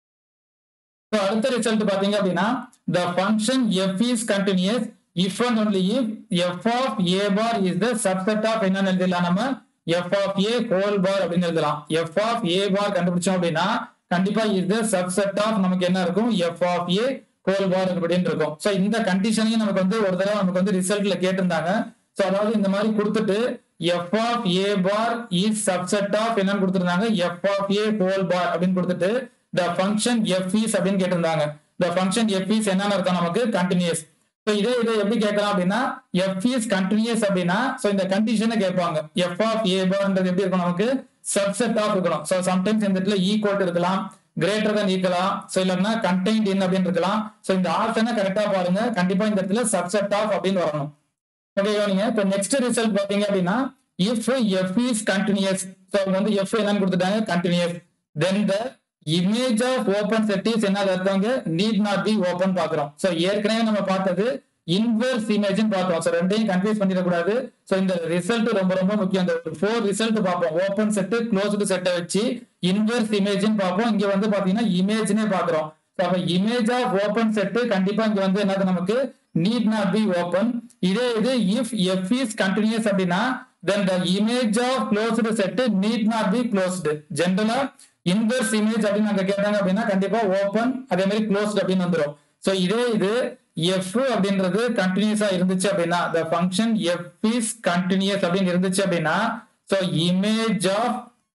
So, அடுத்த ரிசல்ட் பாத்தீங்க அப்படின்னா the function f is continuous if and only if f of a bar is the subset of என்னன்னு எழுதலாம் நம்ம f of a whole bar அப்படின்னு எழுதலாம் f of a bar கண்டுபிடிச்சோம் அப்படின்னா கண்டிப்பா is the subset of நமக்கு என்ன இருக்கும் f of a whole bar அப்படின்னு இருக்கும் சோ இந்த கண்டிஷனையும் நமக்கு வந்து ஒரு தடவை நமக்கு வந்து ரிசல்ட்ல கேட்டிருந்தாங்க சோ அதாவது இந்த மாதிரி கொடுத்துட்டு f of a bar is subset of என்னன்னு கொடுத்திருந்தாங்க f of a whole bar அப்படின்னு கொடுத்துட்டு the function f is அப்படின்னு கேட்டிருந்தாங்க the function f is என்னன்னு அர்த்தம் நமக்கு continuous so இதே இதை எப்படி கேட்கலாம் அப்படின்னா f is continuous அப்படின்னா so இந்த கண்டிஷனை கேட்பாங்க f of a barன்றது எப்படி இருக்கும் நமக்கு subset of இருக்கணும் so sometimes இந்த இடத்துல equal to இருக்கலாம் greater than இருக்கலாம் so இல்லைன்னா contained in அப்படின்னு இருக்கலாம் so இந்த ஆப்ஷனை கரெக்டா பாருங்க கண்டிப்பா இந்த இடத்துல subset of அப்படின்னு வரணும் ஓகேவா நீங்க இப்போ நெக்ஸ்ட் ரிசல்ட் பாத்தீங்க அப்படின்னா if f is continuous so அவங்க வந்து f என்னன்னு கொடுத்துட்டாங்க continuous then the image of open set is என்ன அர்த்தம் நீட் நாட் பி ஓபன் பாக்குறோம் சோ ஏற்கனவே நம்ம பார்த்தது இன்வெர்ஸ் இமேஜ்னு பார்த்தோம் ஸோ ரெண்டையும் கன்ஃபியூஸ் பண்ணிடக்கூடாது ஸோ இந்த ரிசல்ட் ரொம்ப ரொம்ப முக்கியம் இந்த ஃபோர் ரிசல்ட் பார்ப்போம் ஓப்பன் செட்டு க்ளோஸ்டு செட்டை வச்சு இன்வெர்ஸ் இமேஜ்னு பார்ப்போம் இங்க வந்து பாத்தீங்கன்னா இமேஜ்னே பாக்குறோம் ஸோ அப்ப இமேஜ் ஆஃப் ஓப்பன் செட்டு கண்டிப்பா இங்க வந்து என்னது நமக்கு நீட் நாட் பி ஓப்பன் இதே இது இஃப் எஃப் இஸ் கண்டினியூஸ் அப்படின்னா then the image of closed set need not be closed ஜென்ரலா இன்வெர்ஸ் இமேஜ் அப்படின்னு அங்க கேட்டாங்க அப்படின்னா கண்டிப்பா ஓப்பன் அதே மாதிரி க்ளோஸ்டு அப்படின்னு வந்துடும் ஸோ இதே இது எஃப் அப்படின்றது கண்டினியூஸா இருந்துச்சு அப்படின்னா the function f is continuous அப்படின்னு இருந்துச்சு அப்படின்னா so image of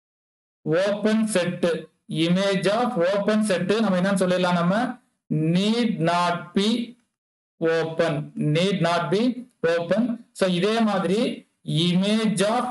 open set image of open set நம்ம என்னன்னு சொல்லிடலாம் நம்ம need not be open need not be open so இதே மாதிரி image of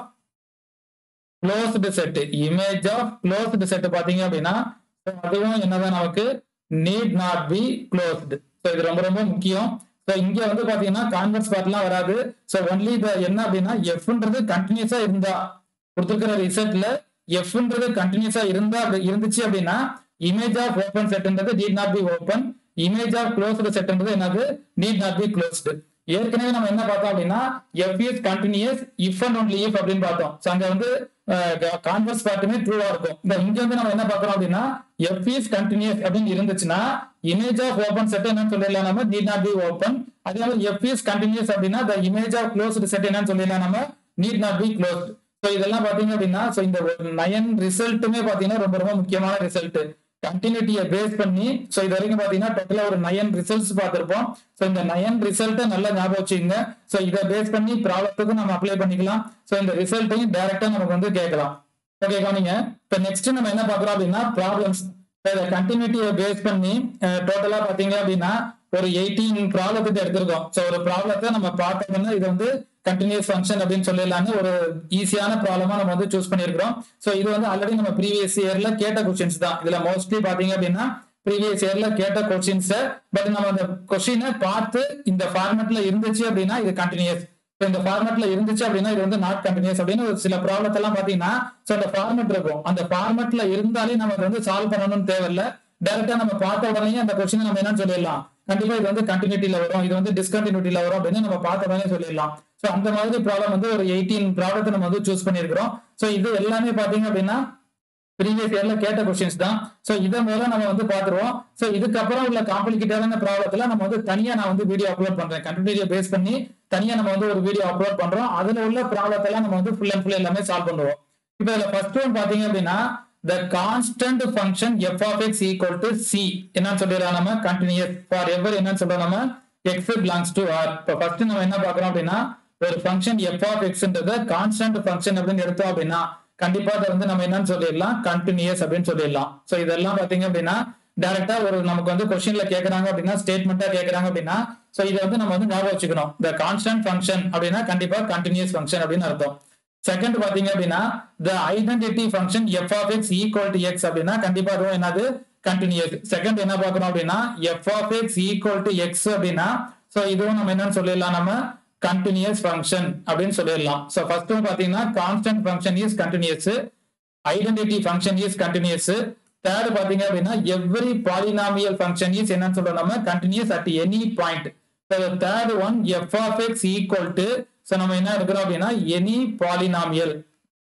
closed set image of closed set பாத்தீங்க அப்படின்னா அதுவும் என்னதான் நமக்கு need not be closed so இது ரொம்ப ரொம்ப முக்கியம் ஸோ இங்க வந்து பாத்தீங்கன்னா கான்வெர்ஸ் பார்ட்லாம் வராது ஸோ ஒன்லி இந்த என்ன அப்படின்னா எஃப்ன்றது கண்டினியூஸா இருந்தா கொடுத்துருக்கிற ரிசல்ட்ல எஃப்ன்றது கண்டினியூஸா இருந்தா இருந்துச்சு அப்படின்னா இமேஜ் ஆஃப் ஓப்பன் செட்ன்றது need not be open image of closed செட்ன்றது என்னது நீட் நாட் பி க்ளோஸ்டு ஏற்கனவே நம்ம என்ன பார்த்தோம் அப்படின்னா f is continuous if and only if அப்படின்னு பார்த்தோம் ஸோ அங்க வந்து கான்வர்ஸ் பார்ட்டுமே ட்ரூவா இருக்கும் இந்த இங்க வந்து நம்ம என்ன பார்க்கறோம் அப்படின்னா எஃப் இஸ் கண்டினியூஸ் அப்படின்னு இருந்துச்சுன்னா இமேஜ் ஆஃப் ஓப்பன் செட் என்னன்னு சொல்லிடலாம் நம்ம நீட் நாட் பி ஓப்பன் அதே மாதிரி எஃப் இஸ் கண்டினியூஸ் அப்படின்னா the image of closed set என்னன்னு சொல்லிடலாம் நம்ம need not be closed so இதெல்லாம் பாத்தீங்க அப்படின்னா ஸோ இந்த நயன் ரிசல்ட்டுமே பாத்தீங்கன்னா ரொம்ப ரொம்ப முக்கியமான ரிசல்ட் கண்டினியூட்டியை பேஸ் பண்ணி ஸோ இது வரைக்கும் பாத்தீங்கன்னா டோட்டலா ஒரு நயன் ரிசல்ட்ஸ் பார்த்திருப்போம் ஸோ இந்த நயன் ரிசல்ட்டை நல்லா ஞாபகம் வச்சுங்க ஸோ இதை பேஸ் பண்ணி ப்ராப்ளத்துக்கும் நம்ம அப்ளை பண்ணிக்கலாம் ஸோ இந்த ரிசல்ட்டையும் டைரக்டா நமக்கு வந்து கேட்கலாம் ஓகே கவனிங்க இப்போ நெக்ஸ்ட் நம்ம என்ன பார்க்குறோம் அப்படின்னா ப்ராப்ளம்ஸ் இதை கண்டினியூட்டியை பேஸ் பண்ணி டோட்டலா பாத்தீங்க அப்படின்னா ஒரு எயிட்டீன் ப்ராப்ளத்துக்கு எடுத்திருக்கோம் ஸோ ஒரு ப்ராப்ளத்தை நம்ம பார்த்தோம்னா இது வந்து கண்டினியூஸ் ஃபங்க்ஷன் அப்படின்னு சொல்லிடலாம்னு ஒரு ஈஸியான ப்ராப்ளமா நம்ம வந்து சூஸ் பண்ணியிருக்கிறோம் ஸோ இது வந்து ஆல்ரெடி நம்ம ப்ரீவியஸ் இயர்ல கேட்ட கொஸ்டின்ஸ் தான் இதுல மோஸ்ட்லி பாத்தீங்க அப்படின்னா ப்ரீவியஸ் இயர்ல கேட்ட கொஸ்டின்ஸ் பட் நம்ம அந்த கொஸ்டினை பார்த்து இந்த ஃபார்மேட்ல இருந்துச்சு அப்படின்னா இது கண்டினியூஸ் இந்த ஃபார்மேட்ல இருந்துச்சு அப்படின்னா இது வந்து நாட் கண்டினியூஸ் அப்படின்னு ஒரு சில ப்ராப்ளத்தை எல்லாம் பாத்தீங்கன்னா ஸோ அந்த ஃபார்மேட் இருக்கும் அந்த ஃபார்மேட்ல இருந்தாலே நம்ம அதை வந்து சால்வ் பண்ணணும்னு தேவையில்ல டைரக்டா நம்ம பார்த்த உடனே அந்த கொஸ்டினை நம்ம என்னன்னு சொல்லிடலாம் கண்டிப்பா இது வந்து கண்டினியூட்டில வரும் இது வந்து டிஸ்கண்டினியூட்டில வரும் அப்படின்னு நம்ம பார்த்த உடனே சொல்லிடலாம் ஸோ அந்த மாதிரி ப்ராப்ளம் வந்து ஒரு எயிட்டீன் ப்ராப்ளத்தை நம்ம வந்து சூஸ் பண்ணியிருக்கிறோம் ஸோ இது எல்லாமே பாத்தீங்க அப்படின்னா ப்ரீவியஸ் இயர்ல கேட்ட கொஸ்டின்ஸ் தான் ஸோ இதை மேல நம்ம வந்து பாத்துருவோம் ஸோ இதுக்கப்புறம் உள்ள காம்ப்ளிகேட்டடான ப்ராப்ளத்துல நம்ம வந்து தனியா நான் வந்து வீடியோ அப்லோட் பண்றேன் கண்டினியூ பேஸ் பண்ணி தனியா நம்ம வந்து ஒரு வீடியோ அப்லோட் பண்றோம் அதுல உள்ள ப்ராப்ளத்தெல்லாம் நம்ம வந்து ஃபுல் அண்ட் ஃபுல் எல்லாமே சால்வ் பண்ணுவோம் இப்போ இதுல ஃபர்ஸ்ட் ஒன் பாத்தீங்க அப்படின்னா the constant function f of x equal to c என்னன்னு சொல்லிடலாம் நம்ம கண்டினியூஸ் ஃபார் எவர் என்னன்னு சொல்றோம் நம்ம x belongs to r இப்போ ஃபர்ஸ்ட் நம்ம என்ன பார்க்கறோம் அப்படின்னா ஒரு ஃபங்க்ஷன் f of xன்றத கான்ஸ்டன்ட் ஃபங்க்ஷன் அப்படின்னு எடுத்தோம் அப்படின்னா கண்டிப்பா அதை வந்து நம்ம என்னன்னு சொல்லிடலாம் கண்டினியூஸ் அப்படின்னு சொல்லிடலாம் சோ இதெல்லாம் பாத்தீங்க அப்படின்னா டைரக்டா ஒரு நமக்கு வந்து கொஸ்டின்ல கேக்குறாங்க அப்படின்னா ஸ்டேட்மெண்டா கேக்குறாங்க அப்படின்னா சோ இதை வந்து நம்ம வந்து ஞாபகம் வச்சுக்கணும் இந்த கான்ஸ்டன்ட் ஃபங்க்ஷன் அப்படின்னா கண்டிப்பா கண்டினியூஸ் ஃபங்க்ஷன் அப்படின்னு அர்த்தம் செகண்ட் பாத்தீங்க அப்படின்னா the identity function f of x equal to x அப்படின்னா கண்டிப்பா அதுவும் என்னது கண்டினியூஸ் செகண்ட் என்ன பார்க்கணும் அப்படின்னா f of x equal to x அப்படின்னா சோ இதுவும் நம்ம என்னன்னு சொல்லிடலாம் நம்ம கண்டினியூஸ் ஃபங்க்ஷன் அப்படின்னு சொல்லிடலாம் சோ ஃபர்ஸ்ட் பாத்தீங்கன்னா constant function is continuous identity function is continuous third பாத்தீங்க அப்படின்னா எவ்ரி பாலினாமியல் ஃபங்க்ஷன் இஸ் என்னன்னு சொல்றோம் நம்ம continuous at any point third one f of x equal to so நம்ம என்ன எடுக்கிறோம் அப்படின்னா எனி பாலினாமியல்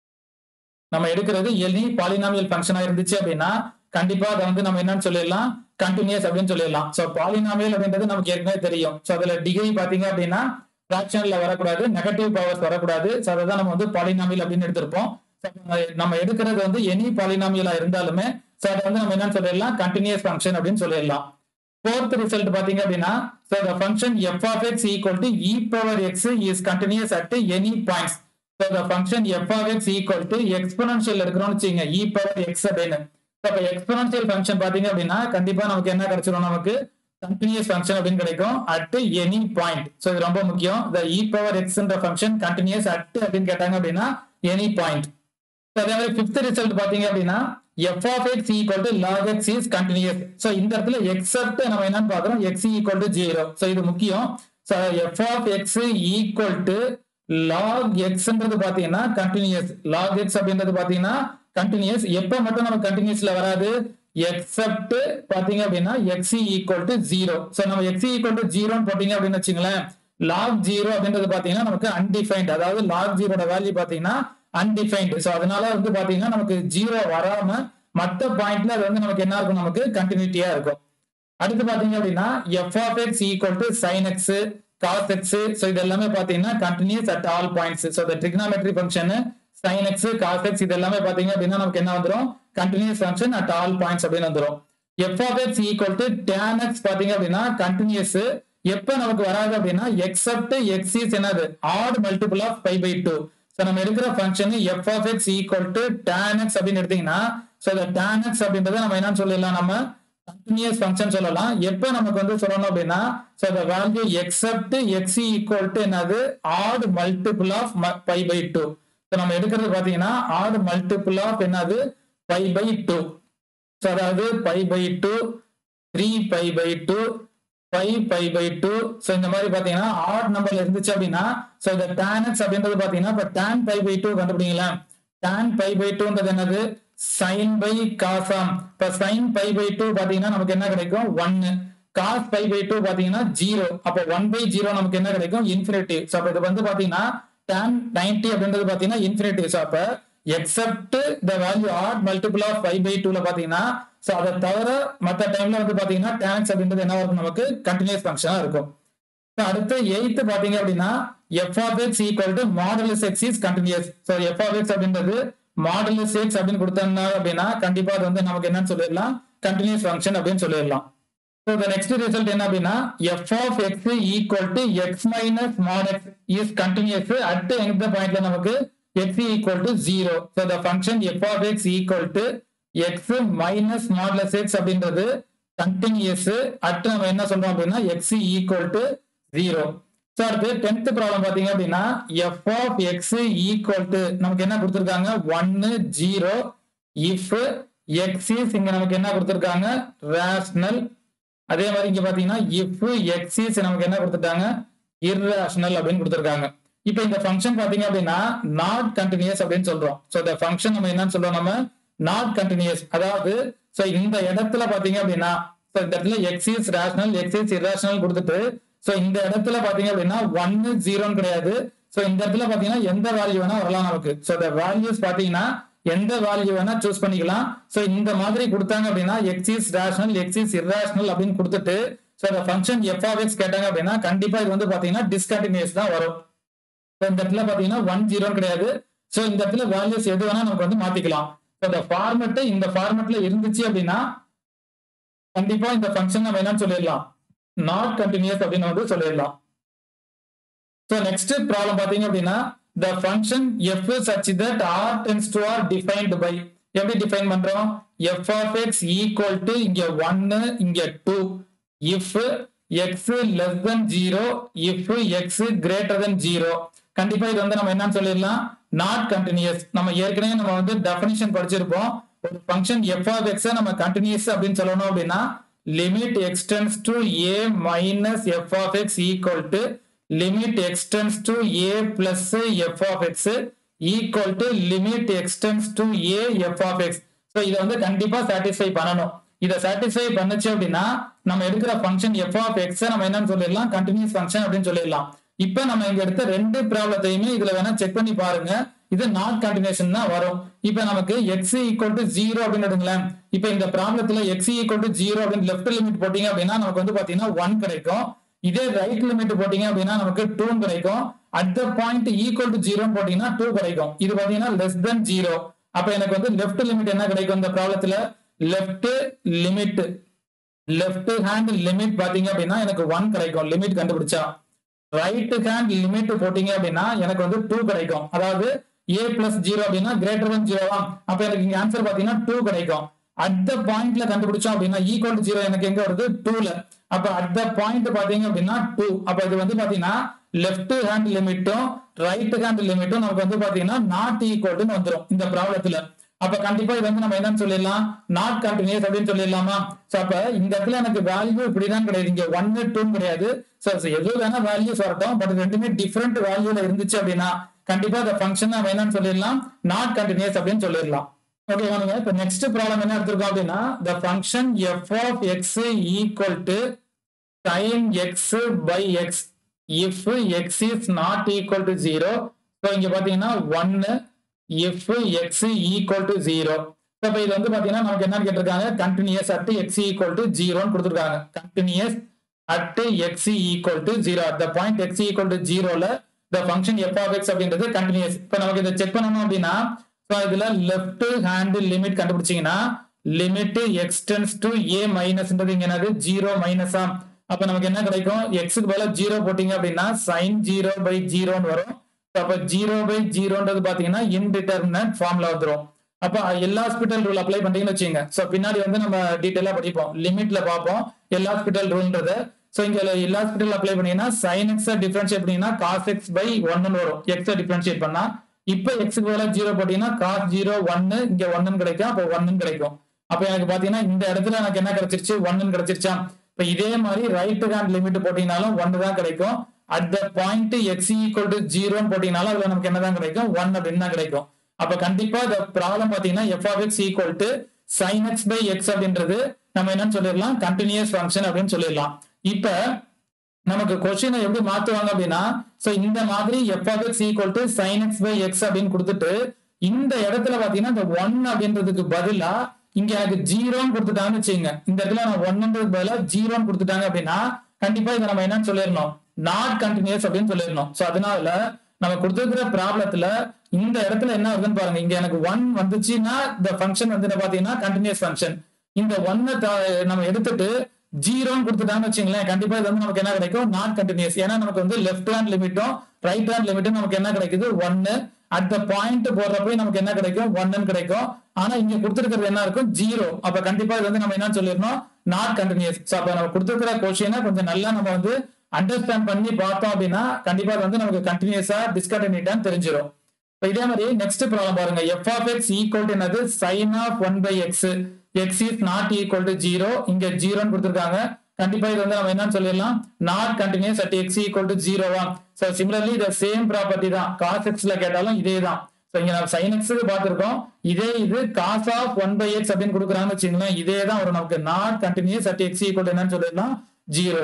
நம்ம எடுக்கிறது எனி பாலினாமியல் ஃபங்க்ஷனா இருந்துச்சு அப்படின்னா கண்டிப்பா அதை வந்து நம்ம என்னன்னு சொல்லிடலாம் கண்டினியூஸ் அப்படின்னு சொல்லிடலாம் சோ பாலினாமியல் அப்படின்றது நமக்கு ஏற்கனவே தெரியும் சோ அதுல டிகிரி பாத்தீங்க அப்படின்னா ஃபிராக்ஷன்ல வரக்கூடாது நெகட்டிவ் பவர்ஸ் வரக்கூடாது சோ அதை தான் நம்ம வந்து பாலினாமியல் அப்படின்னு எடுத்திருப்போம் நம்ம எடுக்கிறது வந்து எனி பாலினாமியலா இருந்தாலுமே சோ அதை வந்து நம்ம என்னன்னு சொல்லிடலாம் கண்டினியூஸ் ஃபங்க்ஷன் அப்படின்னு சொல்லிடலாம் fourth result பாத்தீங்க அப்படின்னா so the function f of x equal to e power x is continuous at any points so the function f of x equal to exponential இருக்கிறோம்னு வச்சுங்க e power x அப்படின்னு அப்ப exponential function பாத்தீங்க அப்படின்னா கண்டிப்பா நமக்கு என்ன கிடைச்சிரும் நமக்கு கண்டினியூஸ் ஃபங்க்ஷன் அப்படின்னு கிடைக்கும் அட் எனி பாயிண்ட் சோ இது ரொம்ப முக்கியம் the e power x என்ற ஃபங்க்ஷன் கண்டினியூஸ் அட் அப்படின்னு கேட்டாங்க அப்படின்னா எனி பாயிண்ட் அதே மாதிரி ஃபிஃப்த் ரிசல்ட் பாத்தீங்க அப்படின்னா f of x equal to log x is continuous so இந்த இடத்துல except நம்ம என்னன்னு பாக்குறோம் x equal to 0 so இது முக்கியம் so f of x equal to log xன்றது பாத்தீங்கன்னா continuous log x அப்படின்றது பாத்தீங்கன்னா continuous எப்ப மட்டும் நம்ம continuousல வராது எக்ஸப்ட் பாத்தீங்க அப்படின்னா x equal to zero so நம்ம எக்ஸி ஈக்குவல் டு ஜீரோன்னு போட்டீங்க அப்படின்னு வச்சுங்களேன் லாக் ஜீரோ அப்படின்றது பாத்தீங்கன்னா நமக்கு அன்டிஃபைன்ட் அதாவது லாக் ஜீரோட வேல்யூ பாத்தீங்கன்னா அன்டிஃபைன்ட் ஸோ அதனால வந்து பாத்தீங்கன்னா நமக்கு ஜீரோ வராம மற்ற பாயிண்ட்ல அது வந்து நமக்கு என்ன இருக்கும் நமக்கு கண்டினியூட்டியா இருக்கும் அடுத்து பாத்தீங்க அப்படின்னா f of x equal to sine x cos x so இது எல்லாமே பாத்தீங்கன்னா continuous at all points so இந்த trigonometry function sine x cos x இது எல்லாமே பாத்தீங்க அப்படின்னா நமக்கு என்ன வந்துரும் continuous function at all points அப்படின்னு வந்துரும் f of x equal to tan x பாத்தீங்க அப்படின்னா கண்டினியூஸ் எப்ப நமக்கு வராது அப்படின்னா எக்ஸப்ட் எக்ஸ் இஸ் என்னது odd multiple of pi by two so நம்ம எடுக்கிற function f of x equal to tan x அப்படின்னு எடுத்தீங்கன்னா ஸோ இந்த டேன் எக்ஸ் அப்படின்றத நம்ம என்னன்னு சொல்லிடலாம் நம்ம கண்டினியூஸ் ஃபங்க்ஷன் சொல்லலாம் எப்ப நமக்கு வந்து சொல்லணும் அப்படின்னா so the value except x equal to என்னது odd multiple of pi by two so நம்ம எடுக்கிறது பாத்தீங்கன்னா ஆட் மல்டிபிள் ஆஃப் என்னது பை பை டூ ஸோ அதாவது pi by two three pi by two five pi by two so இந்த மாதிரி பாத்தீங்கன்னா add நம்பர்ல இருந்துச்சு அப்படின்னா ஸோ இந்த tan x அப்படின்றது பாத்தீங்கன்னா இப்போ tan பை பை டூ கண்டுபிடிங்களேன் tan பை பை டூன்றது என்னது sin பை காசாம் இப்போ sin பை பை டூ பாத்தீங்கன்னா நமக்கு என்ன கிடைக்கும் ஒன்னு காஸ் பை பை டூ பாத்தீங்கன்னா ஜீரோ அப்போ ஒன் பை ஜீரோ நமக்கு என்ன கிடைக்கும் இன்ஃபினிட்டிவ் ஸோ அப்போ இது வந்து பாத்தீங்கன்னா tan 90 அப்படின்றது பாத்தீங்கன்னா இன்ஃபினிட்டிவ் ஸோ அப்போ except the value odd multiple of five pi டூல பாத்தீங்கன்னா ஸோ அதை தவிர மற்ற டைம்ல வந்து பாத்தீங்கன்னா tan x அப்படின்றது என்ன இருக்கும் நமக்கு கண்டினியூஸ் ஃபங்க்ஷனா இருக்கும் So, அடுத்து எயித்து பாத்தீங்க அப்படின்னா f of x equal to modulus x is continuous so f of x அப்படின்றது மாடலஸ் எக்ஸ் அப்படின்னு கொடுத்தோம்னா அப்படின்னா கண்டிப்பா அது வந்து நமக்கு என்னன்னு சொல்லிடலாம் கண்டினியூஸ் ஃபங்க்ஷன் அப்படின்னு சொல்லிடலாம் ஸோ த நெக்ஸ்ட் ரிசல்ட் என்ன அப்படின்னா f of x equal to x minus mod x is continuous at எந்த பாயிண்ட்ல நமக்கு x equal to zero so the function f of x equal to x minus modulus x அப்படின்றது continuous at நம்ம என்ன சொல்றோம் அப்படின்னா x equal to zero so அடுத்து tenth problem பாத்தீங்க அப்படின்னா f of x equal to நமக்கு என்ன கொடுத்துருக்காங்க ஒன்னு ஜீரோ இஃப் எக்ஸ் இஸ் இங்க நமக்கு என்ன கொடுத்துருக்காங்க ரேஷனல் அதே மாதிரி இங்க பாத்தீங்கன்னா இஃப் எக்ஸ் இஸ் நமக்கு என்ன கொடுத்துட்டாங்க இர்ரேஷனல் அப்படின்னு கொடுத்துருக்காங்க இப்போ இந்த ஃபங்க்ஷன் பாத்தீங்க அப்படின்னா நாட் கண்டினியூஸ் அப்படின்னு சொல்றோம் ஸோ இந்த ஃபங்க்ஷன் நம்ம என்னன்னு சொல்றோம் நம்ம நாட் கண்டினியூஸ் அதாவது ஸோ இந்த இடத்துல பாத்தீங்க அப்படின்னா ஸோ இந்த இடத்துல x is rational x is irrational கொடுத்துட்டு ஸோ இந்த இடத்துல பாத்தீங்க அப்படின்னா ஒன்னு ஜீரோன்னு கிடையாது ஸோ இந்த இடத்துல பாத்தீங்கன்னா எந்த வேல்யூ வேணா வரலாம் நமக்கு ஸோ இந்த வேல்யூஸ் பாத்தீங்கன்னா எந்த வேல்யூ வேணா சூஸ் பண்ணிக்கலாம் ஸோ இந்த மாதிரி கொடுத்தாங்க அப்படின்னா x is rational x is irrational அப்படின்னு கொடுத்துட்டு ஸோ இந்த ஃபங்க்ஷன் எஃப் ஆஃப் எக்ஸ் கேட்டாங்க அப்படின்னா கண்டிப்பா இது வந்து பாத்தீங்கன்னா டிஸ்கண்டினியூஸ் தான் வரும் ஸோ இந்த இடத்துல பாத்தீங்கன்னா ஒன் ஜீரோ கிடையாது ஸோ இந்த இடத்துல வேல்யூஸ் எது வேணா நமக்கு வந்து மாத்திக்கலாம் ஸோ இந்த ஃபார்மெட் இந்த ஃபார்மெட்ல இருந்துச்சு அப்படின்னா கண்டிப்பா இந்த ஃபங்க்ஷன் நம்ம என்னன்னு சொல்லிடலாம் நாட் கண்டினியூஸ் அப்படின்னு வந்து சொல்லிடலாம் ஸோ நெக்ஸ்ட் ப்ராப்ளம் பாத்தீங்க அப்படின்னா the function f such that R tends to R defined by எப்படி டிஃபைன் பண்றோம் f of x equal to இங்க ஒன்னு இங்க two if x less than zero if x greater than zero கண்டிப்பா இது வந்து நம்ம என்னன்னு சொல்லிடலாம் நாட் கண்டினியூஸ் நம்ம ஏற்கனவே நம்ம வந்து டெஃபினிஷன் படிச்சிருப்போம் ஒரு ஃபங்க்ஷன் எஃப் ஆஃப் எக்ஸ் நம்ம கண்டினியூஸ் அப்படின்னு சொல்லணும் அப்படின்னா limit x tends to a minus f of x equal to limit x tends to a plus f of x equal to limit x tends to a f of x so இதை வந்து கண்டிப்பா satisfy பண்ணணும் இதை satisfy பண்ணுச்சு அப்படின்னா நம்ம எடுக்கிற ஃபங்க்ஷன் எஃப் ஆஃப் எக்ஸ் நம்ம என்னன்னு சொல்லிடலாம் கண்டினியூஸ் ஃபங்க்ஷன் அப்படின்னு சொல்லிடலாம் இப்போ நம்ம இங்க எடுத்த ரெண்டு ப்ராப்ளத்தையுமே இதுல வேணா செக் பண்ணி பாருங்க இது நாட் கண்டினியூஷன் தான் வரும் இப்போ நமக்கு எக்ஸ் ஈக்குவல் டு ஜீரோ அப்படின்னு எடுங்களேன் இப்போ இந்த ப்ராப்ளத்துல எக்ஸ் ஈக்குவல் டு ஜீரோ அப்படின்னு லெஃப்ட் லிமிட் போட்டீங்க அப்படின்னா நமக்கு வந்து பாத்தீங்கன்னா ஒன் கிடைக்கும் இதே ரைட் லிமிட் போட்டீங்க அப்படின்னா நமக்கு டூ கிடைக்கும் at the point equal to zero போட்டீங்கன்னா டூ கிடைக்கும் இது பாத்தீங்கன்னா லெஸ் தென் ஜீரோ அப்ப எனக்கு வந்து லெஃப்ட் லிமிட் என்ன கிடைக்கும் இந்த ப்ராப்ளத்துல left limit left hand limit பாத்தீங்க அப்படின்னா எனக்கு ஒன் கிடைக்கும் லிமிட் கண்டுபிடிச்சா ரைட் ஹேண்ட் லிமிட் போட்டீங்க அப்படின்னா எனக்கு வந்து டூ கிடைக்கும் அதாவது ஏ பிளஸ் ஜீரோ அப்படின்னா கிரேட்டர் தன் ஜீரோ அப்ப எனக்கு இங்க ஆன்சர் பாத்தீங்கன்னா டூ கிடைக்கும் அட் த பாயிண்ட்ல கண்டுபிடிச்சோம் அப்படின்னா ஈக்குவல் டு ஜீரோ எனக்கு எங்க வருது டூல அப்ப அட் த பாயிண்ட் பாத்தீங்க அப்படின்னா டூ அப்ப இது வந்து பாத்தீங்கன்னா லெஃப்ட் ஹேண்ட் லிமிட்டும் ரைட் ஹேண்ட் லிமிட்டும் நமக்கு வந்து பாத்தீங்கன்னா நாட் ஈக்குவல்னு வந்துடும் இந்த ப்ராப்ளத்துல அப்ப கண்டிப்பா இது வந்து நம்ம என்னன்னு சொல்லிடலாம் நாட் கண்டினியூஸ் அப்படின்னு சொல்லிடலாமா சோ அப்ப இந்த இடத்துல எனக்கு வேல்யூ இப்படிதான் கிடையாது இங்க ஒன்னு டூ கிடையாது சோ எது வேணா வேல்யூஸ் வரட்டும் பட் ரெண்டுமே டிஃப்ரெண்ட் வேல்யூல இருந்துச்சு அப்படின்னா கண்டிப்பா இந்த ஃபங்க்ஷன் நம்ம என்னன்னு சொல்லிடலாம் நாட் கண்டினியூஸ் அப்படின்னு சொல்லிடலாம் ஓகே வாங்க இப்ப நெக்ஸ்ட் ப்ராப்ளம் என்ன எடுத்திருக்கோம் அப்படின்னா the function f of x equal to sin x by x if x is not equal to 0 so இங்க பாத்தீங்கன்னா 1 if x equal to 0 so இப்ப இது வந்து பாத்தீங்கன்னா நமக்கு என்னன்னு கேட்டிருக்காங்க continuous at x equal to 0 னு கொடுத்திருக்காங்க continuous at x equal to 0 at the point x equal to 0 ல the function f of x அப்படின்றது continuous இப்ப நமக்கு இதை செக் பண்ணணும் அப்படின்னா ஸோ இதுல லெஃப்ட் ஹேண்ட் லிமிட் கண்டுபிடிச்சீங்கன்னா limit x tends to a மைனஸ்ன்றது இங்க என்னது ஜீரோ மைனஸா அப்ப நமக்கு என்ன கிடைக்கும் எக்ஸுக்கு பதிலாக ஜீரோ போட்டீங்க அப்படின்னா சைன் ஜீரோ பை ஜீரோன்னு வரும் அப்ப ஜீரோ பை ஜீரோன்றது பாத்தீங்கன்னா இன்டிட்டர்மினட் ஃபார்ம்ல வந்துரும் அப்ப எல்லா ஹாஸ்பிட்டல் ரூல் அப்ளை பண்றீங்கன்னு வச்சுங்க சோ பின்னாடி வந்து நம்ம டீட்டெயிலா படிப்போம் லிமிட்ல பார்ப்போம் எல்லா ஹாஸ்பிட்டல் ரூல்ன்றத சோ இங்க எல்லா ஹாஸ்பிட்டல் அப்ளை பண்ணீங்கன்னா சைன் எக்ஸ் டிஃபரன்ஷியேட் பண்ணீங்கன்னா காஸ் எக்ஸ் பை ஒன்னு வரும் எக்ஸ் டிஃபரன்ஷியேட் பண்ணா இப்ப எக்ஸுக்கு பதிலாக ஜீரோ போட்டீங்கன்னா காஸ் ஜீரோ ஒன்னு இங்க ஒன்னு கிடைக்கும் அப்போ ஒன்னு கிடைக்கும் அப்ப எனக்கு பாத்தீங்கன்னா இந்த இடத்துல எனக்கு என்ன கிடைச்சிருச்சு ஒன்னு கிடைச்சிருச்சா இப்ப இதே மாதிரி ரைட் ஹேண்ட் லிமிட் போட்டீங்கனாலும் ஒன்னு தான் கிடைக்கும் at the point x equal to ஜீரோன்னு போட்டீங்கனாலும் அதுல நமக்கு என்னதான் கிடைக்கும் ஒன் அப்படின்னு தான் கிடைக்கும் அப்ப கண்டிப்பா இந்த ப்ராப்ளம் பாத்தீங்கன்னா f of x equal to sine x by x அப்படின்றது நம்ம என்னன்னு சொல்லிடலாம் கண்டினியூஸ் ஃபங்க்ஷன் அப்படின்னு சொல்லிடலாம் இப்ப நமக்கு கொஸ்டினை எப்படி மாத்துவாங்க அப்படின்னா சோ இந்த மாதிரி f of x equal to sine x by x அப்படின்னு கொடுத்துட்டு இந்த இடத்துல பாத்தீங்கன்னா இந்த ஒன் அப்படின்றதுக்கு பதிலா இங்க எனக்கு ஜீரோன்னு கொடுத்துட்டாங்கன்னு வச்சுங்க இந்த இடத்துல நான் ஒன்னுன்றதுக்கு பதிலா ஜீரோன்னு கொடுத்துட்டாங்க அப்படின்னா கண்டிப்பா இதை நம்ம என்னன்னு சொல்லிடணும் நாட் கண்டினியூஸ் அப்படின்னு சொல்லிடணும் சோ அதனால நம்ம கொடுத்துருக்கிற ப்ராப்ளத்துல இந்த இடத்துல என்ன வருதுன்னு பாருங்க இங்க எனக்கு ஒன் வந்துச்சுன்னா இந்த ஃபங்க்ஷன் வந்து என்ன பாத்தீங்கன்னா கண்டினியூஸ் ஃபங்க்ஷன் இந்த ஒன்னை நம்ம எடுத்துட்டு ஜீரோன்னு கொடுத்துட்டான்னு வச்சுங்களேன் கண்டிப்பா இது வந்து நமக்கு என்ன கிடைக்கும் நாட் கண்டினியூஸ் ஏன்னா நமக்கு வந்து லெஃப்ட் ஹேண்ட் லிமிட்டும் ரைட் ஹேண்ட் லிமிட்டும் நமக்கு என்ன கிடைக்குது ஒன்னு அட் த பாயிண்ட் போடுறப்ப நமக்கு என்ன கிடைக்கும் ஒன்னு கிடைக்கும் ஆனா இங்க கொடுத்துருக்கிறது என்ன இருக்கும் ஜீரோ அப்ப கண்டிப்பா இது வந்து நம்ம என்ன சொல்லிடணும் நாட் கண்டினியூஸ் ஸோ அப்ப நம்ம கொடுத்துருக்கிற கொஸ்டினை கொஞ்சம் நல்லா நம்ம வந்து அண்டர்ஸ்டாண்ட் பண்ணி பார்த்தோம் அப்படின்னா கண்டிப்பா இது வந்து நமக்கு கண்டினியூஸா டிஸ்கண்டினியூட்டான்னு தெரிஞ்சிடும் இப்ப இதே மாதிரி நெக்ஸ்ட் ப்ராப்ளம் பாருங்க f of x equal to என்னது sine of one by x x is not equal to zero இங்க ஜீரோன்னு கொடுத்துருக்காங்க கண்டிப்பா இது வந்து நம்ம என்னன்னு சொல்லிடலாம் not continuous at x equal to ஜீரோவா ஸோ சிமிலர்லி இந்த சேம் ப்ராப்பர்ட்டி தான் காஸ் எக்ஸ்ல கேட்டாலும் இதே தான் ஸோ இங்க நம்ம சைன் எக்ஸுக்கு பார்த்துருக்கோம் இதே இது cos of one by x அப்படின்னு கொடுக்குறாங்கன்னு வச்சுங்களேன் இதே தான் வரும் நமக்கு not continuous at x equal என்னன்னு சொல்லிடலாம் ஜீரோ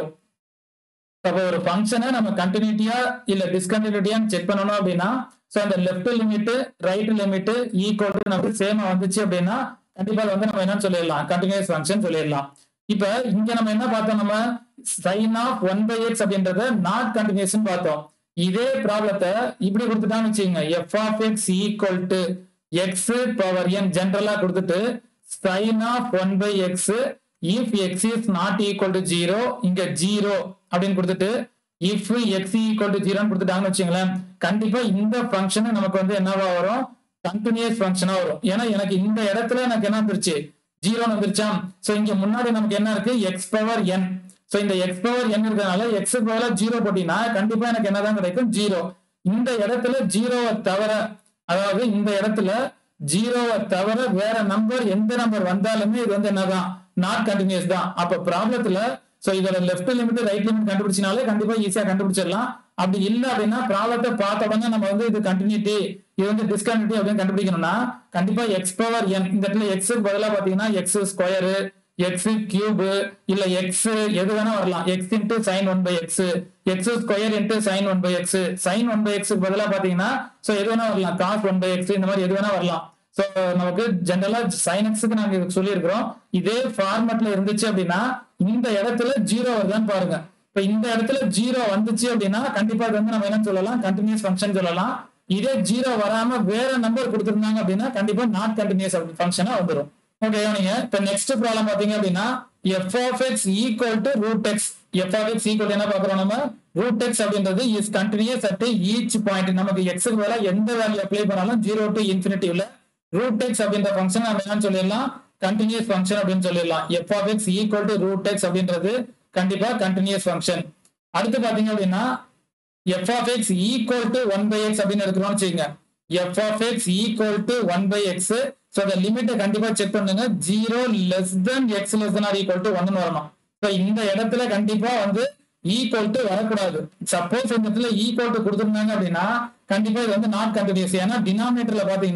அப்போ ஒரு ஃபங்க்ஷனை நம்ம கண்டினியூட்டியா இல்ல டிஸ்கண்டினியூட்டியான்னு செக் பண்ணணும் அப்படின்னா ஸோ அந்த left limit right limit equal to நமக்கு சேமா வந்துச்சு அப்படின்னா கண்டிப்பா வந்து நம்ம என்னன்னு சொல்லிடலாம் கண்டினியூஸ் ஃபங்க்ஷன் சொல்லிடலாம் இப்ப இங்க நம்ம என்ன பார்த்தோம் நம்ம sine of one by x அப்படின்றத நாட் கண்டினியூஸ் பார்த்தோம் இதே ப்ராப்ளத்தை இப்படி கொடுத்துட்டான்னு வச்சுக்கோங்க f of x equal to x power n ஜென்ரலா கொடுத்துட்டு sine of one by x if x is not equal to zero இங்க ஜீரோ அப்படின்னு கொடுத்துட்டு இஃப் எக்ஸ் ஈக்குவல் டு ஜீரோன்னு கொடுத்துட்டாங்கன்னு வச்சுங்களேன் கண்டிப்பா இந்த ஃபங்க்ஷன் நமக்கு வந்து என்னவா வரும் கண்டினியூஸ் ஃபங்க்ஷனா வரும் ஏன்னா எனக்கு இந்த இடத்துல எனக்கு என்ன வந்துருச்சு ஜீரோ வந்துருச்சா சோ இங்க முன்னாடி நமக்கு என்ன இருக்கு எக்ஸ் பவர் என் சோ இந்த எக்ஸ் பவர் என் இருக்கிறதுனால எக்ஸ் பவர் ஜீரோ போட்டீங்கன்னா கண்டிப்பா எனக்கு என்னதான் கிடைக்கும் ஜீரோ இந்த இடத்துல ஜீரோவை தவிர அதாவது இந்த இடத்துல ஜீரோவை தவிர வேற நம்பர் எந்த நம்பர் வந்தாலுமே இது வந்து என்னதான் நாட் கண்டினியூஸ் தான் அப்ப ப்ராப்ளத்துல சோ இதோட லெஃப்ட் லிமிட் ரைட் லிமிட் கண்டுபிடிச்சினாலே கண்டிப்பா ஈஸியா கண்டுபிடிச்சிடலாம் அப்படி இல்ல அப்படின்னா ப்ராப்ளத்தை பார்த்த உடனே நம்ம வந்து இது கண்டினியூட்டி இது வந்து டிஸ்கண்டினியூட்டி அப்படின்னு கண்டுபிடிக்கணும்னா கண்டிப்பா எக்ஸ் பவர் என் இந்த இடத்துல எக்ஸுக்கு பதிலா பாத்தீங்கன்னா எக்ஸ் ஸ்கொயரு எக்ஸ் கியூபு இல்ல எக்ஸ் எது வேணா வரலாம் x into sine one by x x square into sine one by x sine one by x பதிலா பாத்தீங்கன்னா சோ எது வேணா வரலாம் காஸ் ஒன் பை எக்ஸ் இந்த மாதிரி எது வேணா வரலாம் சோ நமக்கு ஜென்ரலா சைன் எக்ஸுக்கு நாங்க இதுக்கு சொல்லியிருக்கிறோம் இதே ஃபார்மட்ல இருந்துச்சு அப்படின்னா இந்த இடத்துல ஜீரோ வருதான்னு பாருங்க இப்ப இந்த இடத்துல ஜீரோ வந்துச்சு அப்படின்னா கண்டிப்பா இது வந்து நம்ம என்ன சொல்லலாம் கண்டினியூஸ் ஃபங்க்ஷன் சொல்லலாம் இதே ஜீரோ வராம வேற நம்பர் கொடுத்திருந்தாங்க அப்படின்னா கண்டிப்பா நாட் கண்டினியூஸ் ஃபங்க்ஷனா வந்துடும் ஓகே நீங்க இப்ப நெக்ஸ்ட் ப்ராப்ளம் பாத்தீங்க அப்படின்னா f of x equal to root x f of x equal என்ன பாக்குறோம் நம்ம ரூட் எக்ஸ் அப்படின்றது is continuous at each point நமக்கு எக்ஸுக்கு வேலை எந்த வேல்யூ அப்ளை பண்ணாலும் ஜீரோ டு இன்ஃபினிட்டிவ்ல ரூட் எக்ஸ் அப்படின்ற ஃபங்க்ஷன் நம்ம என்னன்னு சொல்லிடலாம் கண்டினியூஸ் ஃபங்க்ஷன் அப்படின்னு சொல்லிடலாம் f of x equal to root x அப்படின்றது கண்டிப்பா கண்டினியூஸ் ஃபங்க்ஷன் அடுத்து பாத்தீங்க அப்படின்னா f of x equal to one by x அப்படின்னு எடுக்கிறோம்னு வச்சுக்கோங்க f of x equal to one by x so அந்த லிமிட்டை கண்டிப்பா செக் பண்ணுங்க zero less than x less than or equal to ஒன்னு வரணும் ஸோ இந்த இடத்துல கண்டிப்பா வந்து ஈக்குவல் டு வரக்கூடாது சப்போஸ் இந்த இடத்துல ஈக்குவல் டு கொடுத்துருந்தாங்க அப்படின்னா கண்டிப்பா இது வந்து நாட் கண்டினியூஸ் ஏன்னா டினாமினேட்டர்ல பாத்தீங்கன்னா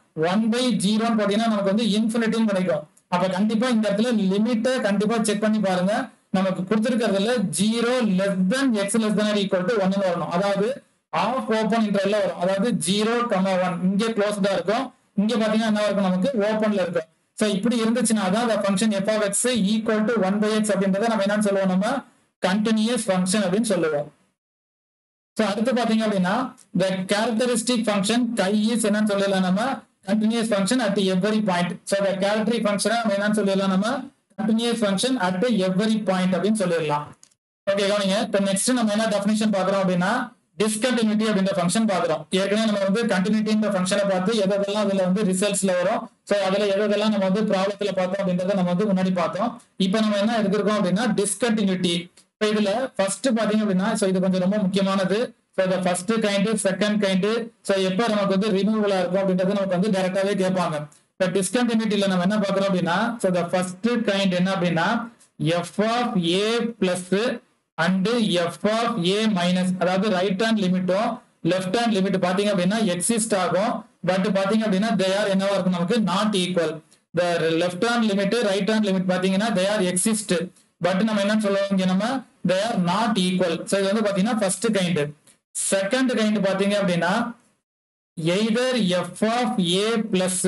ஒன் பை ஜீரோன்னு பாத்தீங்கன்னா நமக்கு வந்து இன்ஃபினிட்டின்னு கிடைக்கும் அப்ப கண்டிப்பா இந்த இடத்துல லிமிட்டை கண்டிப்பா செக் பண்ணி பாருங்க நமக்கு கொடுத்திருக்கிறதுல zero less than x less than equal to ஒன்னு வரணும் அதாவது ஆஃப் ஓப்பன் இன்டர்வல்ல வரும் அதாவது ஜீரோ கமா ஒன் இங்கே க்ளோஸ்டா இருக்கும் இங்க பாத்தீங்கன்னா என்ன இருக்கும் நமக்கு ஓப்பன்ல இருக்கும் சோ இப்படி இருந்துச்சுன்னா தான் அந்த function f of x equal to one by x அப்படின்றத நம்ம என்னன்னு சொல்லுவோம் நம்ம கண்டினியூஸ் ஃபங்க்ஷன் அப்படின்னு சொல்லுவோம் சோ அடுத்து பாத்தீங்க அப்படின்னா the characteristic function chi is என்னன்னு சொல்லலாம் நம்ம continuous function at every point so the characteristic function நம்ம என்னன்னு சொல்லலாம் நம்ம continuous function at every point அப்படின்னு சொல்லிடலாம் ஓகே கவனிங்க இப்போ நெக்ஸ்ட் நம்ம என்ன டெஃபினிஷன் பாக்குறோம் அப்படின்னா டிஸ்கண்டினியூட்டி அப்படின்ற ஃபங்க்ஷன் பாக்குறோம் ஏற்கனவே நம்ம வந்து கண்டினியூட்டின்ற ஃபங்க்ஷனை பார்த்து எதெல்லாம் அதுல வந்து ரிசல்ட்ஸ்ல வரும் சோ அதுல எதெல்லாம் நம்ம வந்து ப்ராப்ளத்துல பார்த்தோம் அப்படின்றத நம்ம வந்து முன்னாடி பார்த்தோம் இப்போ நம்ம என்ன எடுத்திருக்கோம் அப்படின்னா டிஸ்கண்டினியூட்டி இப்போ இதுல ஃபர்ஸ்ட் பாத்தீங்க அப்படின்னா சோ இது கொஞ்சம் ரொம்ப முக்கியமானது ஸோ இந்த first kind second kind so எப்போ நமக்கு வந்து ரிமூவலா இருக்கும் அப்படின்றது நமக்கு வந்து டைரக்டாவே கேட்பாங்க இப்போ டிஸ்கண்டினியூட்டில நம்ம என்ன பார்க்குறோம் அப்படின்னா ஸோ இந்த ஃபர்ஸ்ட் கைண்ட் என்ன அப்படின்னா f of a plus and f of a minus அதாவது ரைட் ஹேண்ட் லிமிட்டும் லெஃப்ட் ஹேண்ட் லிமிட் பாத்தீங்க அப்படின்னா எக்ஸிஸ்ட் ஆகும் பட் பாத்தீங்க அப்படின்னா தே ஆர் என்னவா இருக்கும் நமக்கு not equal the left hand limit right hand limit பாத்தீங்கன்னா தே ஆர் எக்ஸிஸ்ட் பட் நம்ம என்ன சொல்லுவோம் இங்க நம்ம they are not equal so இது வந்து பாத்தீங்கன்னா ஃபர்ஸ்ட் கைண்ட் செகண்ட் கைண்ட் பாத்தீங்க அப்படின்னா either f of a plus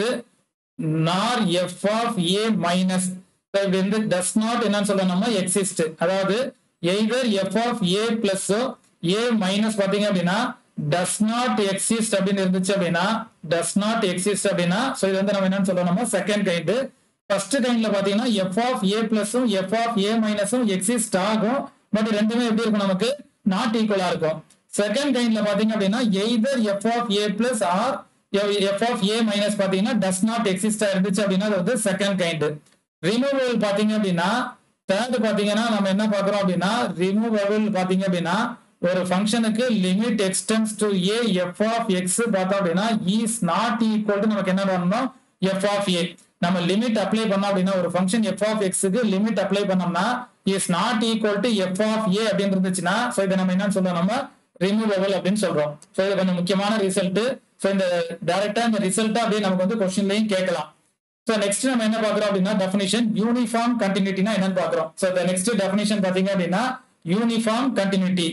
nor f of a minus இப்படி வந்து டஸ் நாட் என்னன்னு சொல்றோம் நம்ம எக்ஸிஸ்ட் அதாவது either f of a plus a minus பாத்தீங்க அப்படின்னா டஸ் நாட் எக்ஸிஸ்ட் அப்படின்னு இருந்துச்சு அப்படின்னா டஸ் நாட் எக்ஸிஸ்ட் அப்படின்னா ஸோ இது வந்து நம்ம என்னன்னு சொல்றோம் நம்ம செகண்ட் கைண்டு ஃபர்ஸ்ட் கைண்ட்ல பாத்தீங்கன்னா எஃப் ஆஃப் ஏ பிளஸும் எஃப் ஆஃப் ஏ மைனஸும் எக்ஸிஸ்ட் ஆகும் பட் ரெண்டுமே எப்படி இருக்கும் நமக்கு நாட் ஈக்குவலா இருக்கும் செகண்ட் கைண்ட்ல பாத்தீங்க அப்படின்னா either f of a plus or f of a minus பாத்தீங்கன்னா டஸ் நாட் எக்ஸிஸ்டா இருந்துச்சு அப்படின்னா அது வந்து செகண்ட் கைண்ட் ரிமூவல் பாத்தீங்க அப்படின்னா தேர்ட் பாத்தீங்கன்னா நம்ம என்ன பாக்குறோம் அப்படின்னா ரிமூவபிள் பாத்தீங்க அப்படின்னா ஒரு ஃபங்க்ஷனுக்கு limit x tends to a f of x பார்த்தோம் அப்படின்னா இஸ் நாட் ஈக்குவல் டு நமக்கு என்ன பண்ணணும் எஃப் ஆஃப் ஏ நம்ம லிமிட் அப்ளை பண்ணோம் அப்படின்னா ஒரு ஃபங்க்ஷன் எஃப் ஆஃப் எக்ஸுக்கு லிமிட் அப்ளை பண்ணோம்னா is not equal to f of a அப்படின்னு இருந்துச்சுன்னா ஸோ இதை நம்ம என்னன்னு சொல்றோம் நம்ம ரிமூவபிள் அப்படின்னு சொல்றோம் ஸோ இது கொஞ்சம் முக்கியமான ரிசல்ட் ஸோ இந்த டைரக்டா இந்த ரிசல்ட்டை அப்படியே நமக்கு வந்து கொஸ்டின்லையும் கேட்கலாம் ஸோ நெக்ஸ்ட் நம்ம என்ன பார்க்குறோம் அப்படின்னா டெஃபினிஷன் யூனிஃபார்ம் கண்டினியூட்டினா என்னன்னு பார்க்குறோம் ஸோ இந்த நெக்ஸ்ட் டெஃபினிஷன் பார்த்தீங்க அப்படின்னா uniform continuity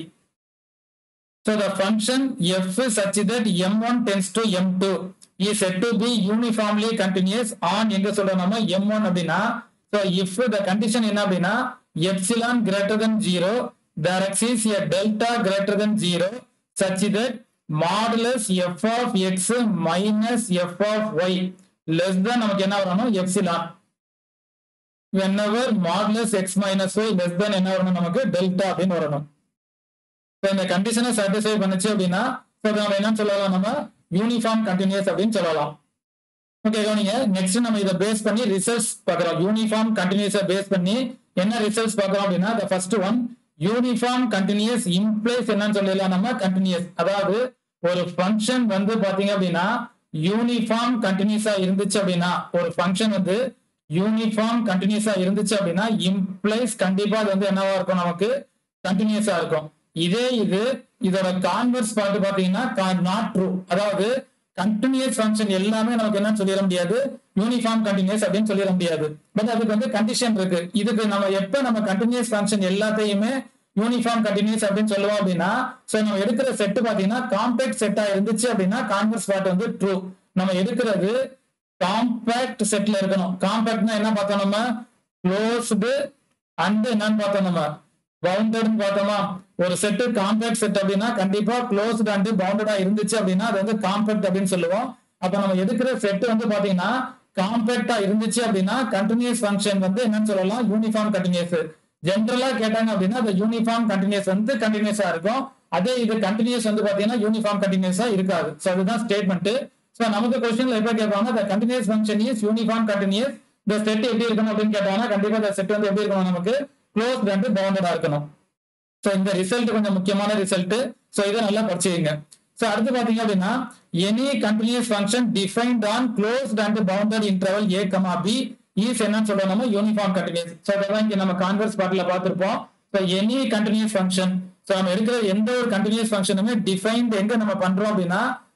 So the function f such that m1 tends to m2 is said to be uniformly continuous on எங்க சொல்றோம் நம்ம m1 அப்படின்னா so if the condition என்ன அப்படின்னா epsilon greater than 0 there exists a delta greater than 0 such that modulus f of x minus f of y less than நமக்கு என்ன வரணும் epsilon whenever modulus x minus y less than என்ன வரணும் நமக்கு delta அப்படின்னு வரணும் இப்போ இந்த கண்டிஷனை சாட்டிஸ்ஃபை பண்ணுச்சு அப்படின்னா ஸோ நம்ம என்ன சொல்லலாம் நம்ம யூனிஃபார்ம் கண்டினியூஸ் அப்படின்னு சொல்லலாம் ஓகே கவனிங்க நெக்ஸ்ட் நம்ம இதை பேஸ் பண்ணி ரிசல்ட்ஸ் பார்க்குறோம் யூனிஃபார்ம் கண்டினியூஸை பேஸ் பண்ணி என்ன ரிசல்ட்ஸ் பார்க்குறோம் அப்படின்னா the first one uniform continuous implies என்னன்னு சொல்லலாம் நம்ம கண்டினியூஸ் அதாவது ஒரு ஃபங்க்ஷன் வந்து பாத்தீங்க அப்படின்னா யூனிஃபார்ம் கண்டினியூஸா இருந்துச்சு அப்படின்னா ஒரு ஃபங்க்ஷன் வந்து யூனிஃபார்ம் கண்டினியூஸா இருந்துச்சு அப்படின்னா இம்ப்ளைஸ் கண்டிப்பா அது வந்து என்னவா இருக்கும் நமக்கு கண்டினியூஸா இருக்கும் இதே இது இதோட கான்வர்ஸ் பார்த்து பாத்தீங்கன்னா நாட் ட்ரூ அதாவது கண்டினியூஸ் ஃபங்க்ஷன் எல்லாமே நமக்கு என்ன சொல்லிட முடியாது யூனிஃபார்ம் கண்டினியூஸ் அப்படின்னு சொல்லிட முடியாது பட் அதுக்கு வந்து கண்டிஷன் இருக்கு இதுக்கு நம்ம எப்ப நம்ம கண்டினியூஸ் ஃபங்க்ஷன் எல்லாத்தையுமே யூனிஃபார்ம் கண்டினியூஸ் அப்படின்னு சொல்லுவோம் அப்படின்னா சோ நம்ம எடுக்கிற செட் பாத்தீங்கன்னா காம்பேக்ட் செட்டா இருந்துச்சு அப்படின்னா கான்வர்ஸ் பார்ட் வந்து ட்ரூ நம்ம எடுக்கிறது காம்பேக்ட் செட்ல இருக்கணும் காம்பேக்ட்னா என்ன பார்த்தோம் நம்ம க்ளோஸ்டு அண்ட் என்னன்னு பார்த்தோம் நம்ம பவுண்டட்னு பார்த்தோமா ஒரு செட்டு காம்பேக்ட் செட் அப்படின்னா கண்டிப்பா க்ளோஸ்ட் அண்ட் பவுண்டடா இருந்துச்சு அப்படின்னா அது வந்து காம்பேக்ட் அப்படின்னு சொல்லுவோம் அப்ப நம்ம எடுக்கிற செட் வந்து பாத்தீங்கன்னா காம்பேக்டா இருந்துச்சு அப்படின்னா கண்டினியூஸ் ஃபங்க்ஷன் வந்து என்னன்னு சொல்லலாம் யூனிஃபார்ம் கண்டினியூஸ் ஜென்ரலா கேட்டாங்க அப்படின்னா அந்த யூனிஃபார்ம் கண்டினியூஸ் வந்து கண்டினியூஸா இருக்கும் அதே இது கண்டினியூஸ் வந்து பாத்தீங்கன்னா யூனிஃபார்ம் கண்டினியூஸா இருக்காது ஸோ அதுதான் ஸ்டேட்மெண்ட் ஸோ நமக்கு கொஸ்டின்ல எப்ப கேட்பாங்க the continuous function is uniform continuous இந்த செட் எப்படி இருக்கணும் அப்படின்னு கேட்டாங்கன்னா கண்டிப்பா இந்த செட் வந்து எப்படி இருக்கணும் நமக்கு க்ளோஸ் அண்ட் பவுண்டடா இருக்கணும் ஸோ இந்த ரிசல்ட் கொஞ்சம் முக்கியமான ரிசல்ட் ஸோ இதை நல்லா படிச்சுக்கங்க ஸோ அடுத்து பாத்தீங்க அப்படின்னா any continuous function defined on closed and bounded interval a comma b is என்னன்னு சொல்றோம் நம்ம யூனிஃபார்ம் கண்டினியூஸ் ஸோ அதான் இங்க நம்ம கான்வர்ஸ் பார்ட்ல பார்த்திருப்போம் so any continuous function so நம்ம எடுக்கிற எந்த ஒரு கண்டினியூஸ் ஃபங்க்ஷனுமே டிஃபைன்ட் எங்க நம்ம பண்றோம் அப்படின்னா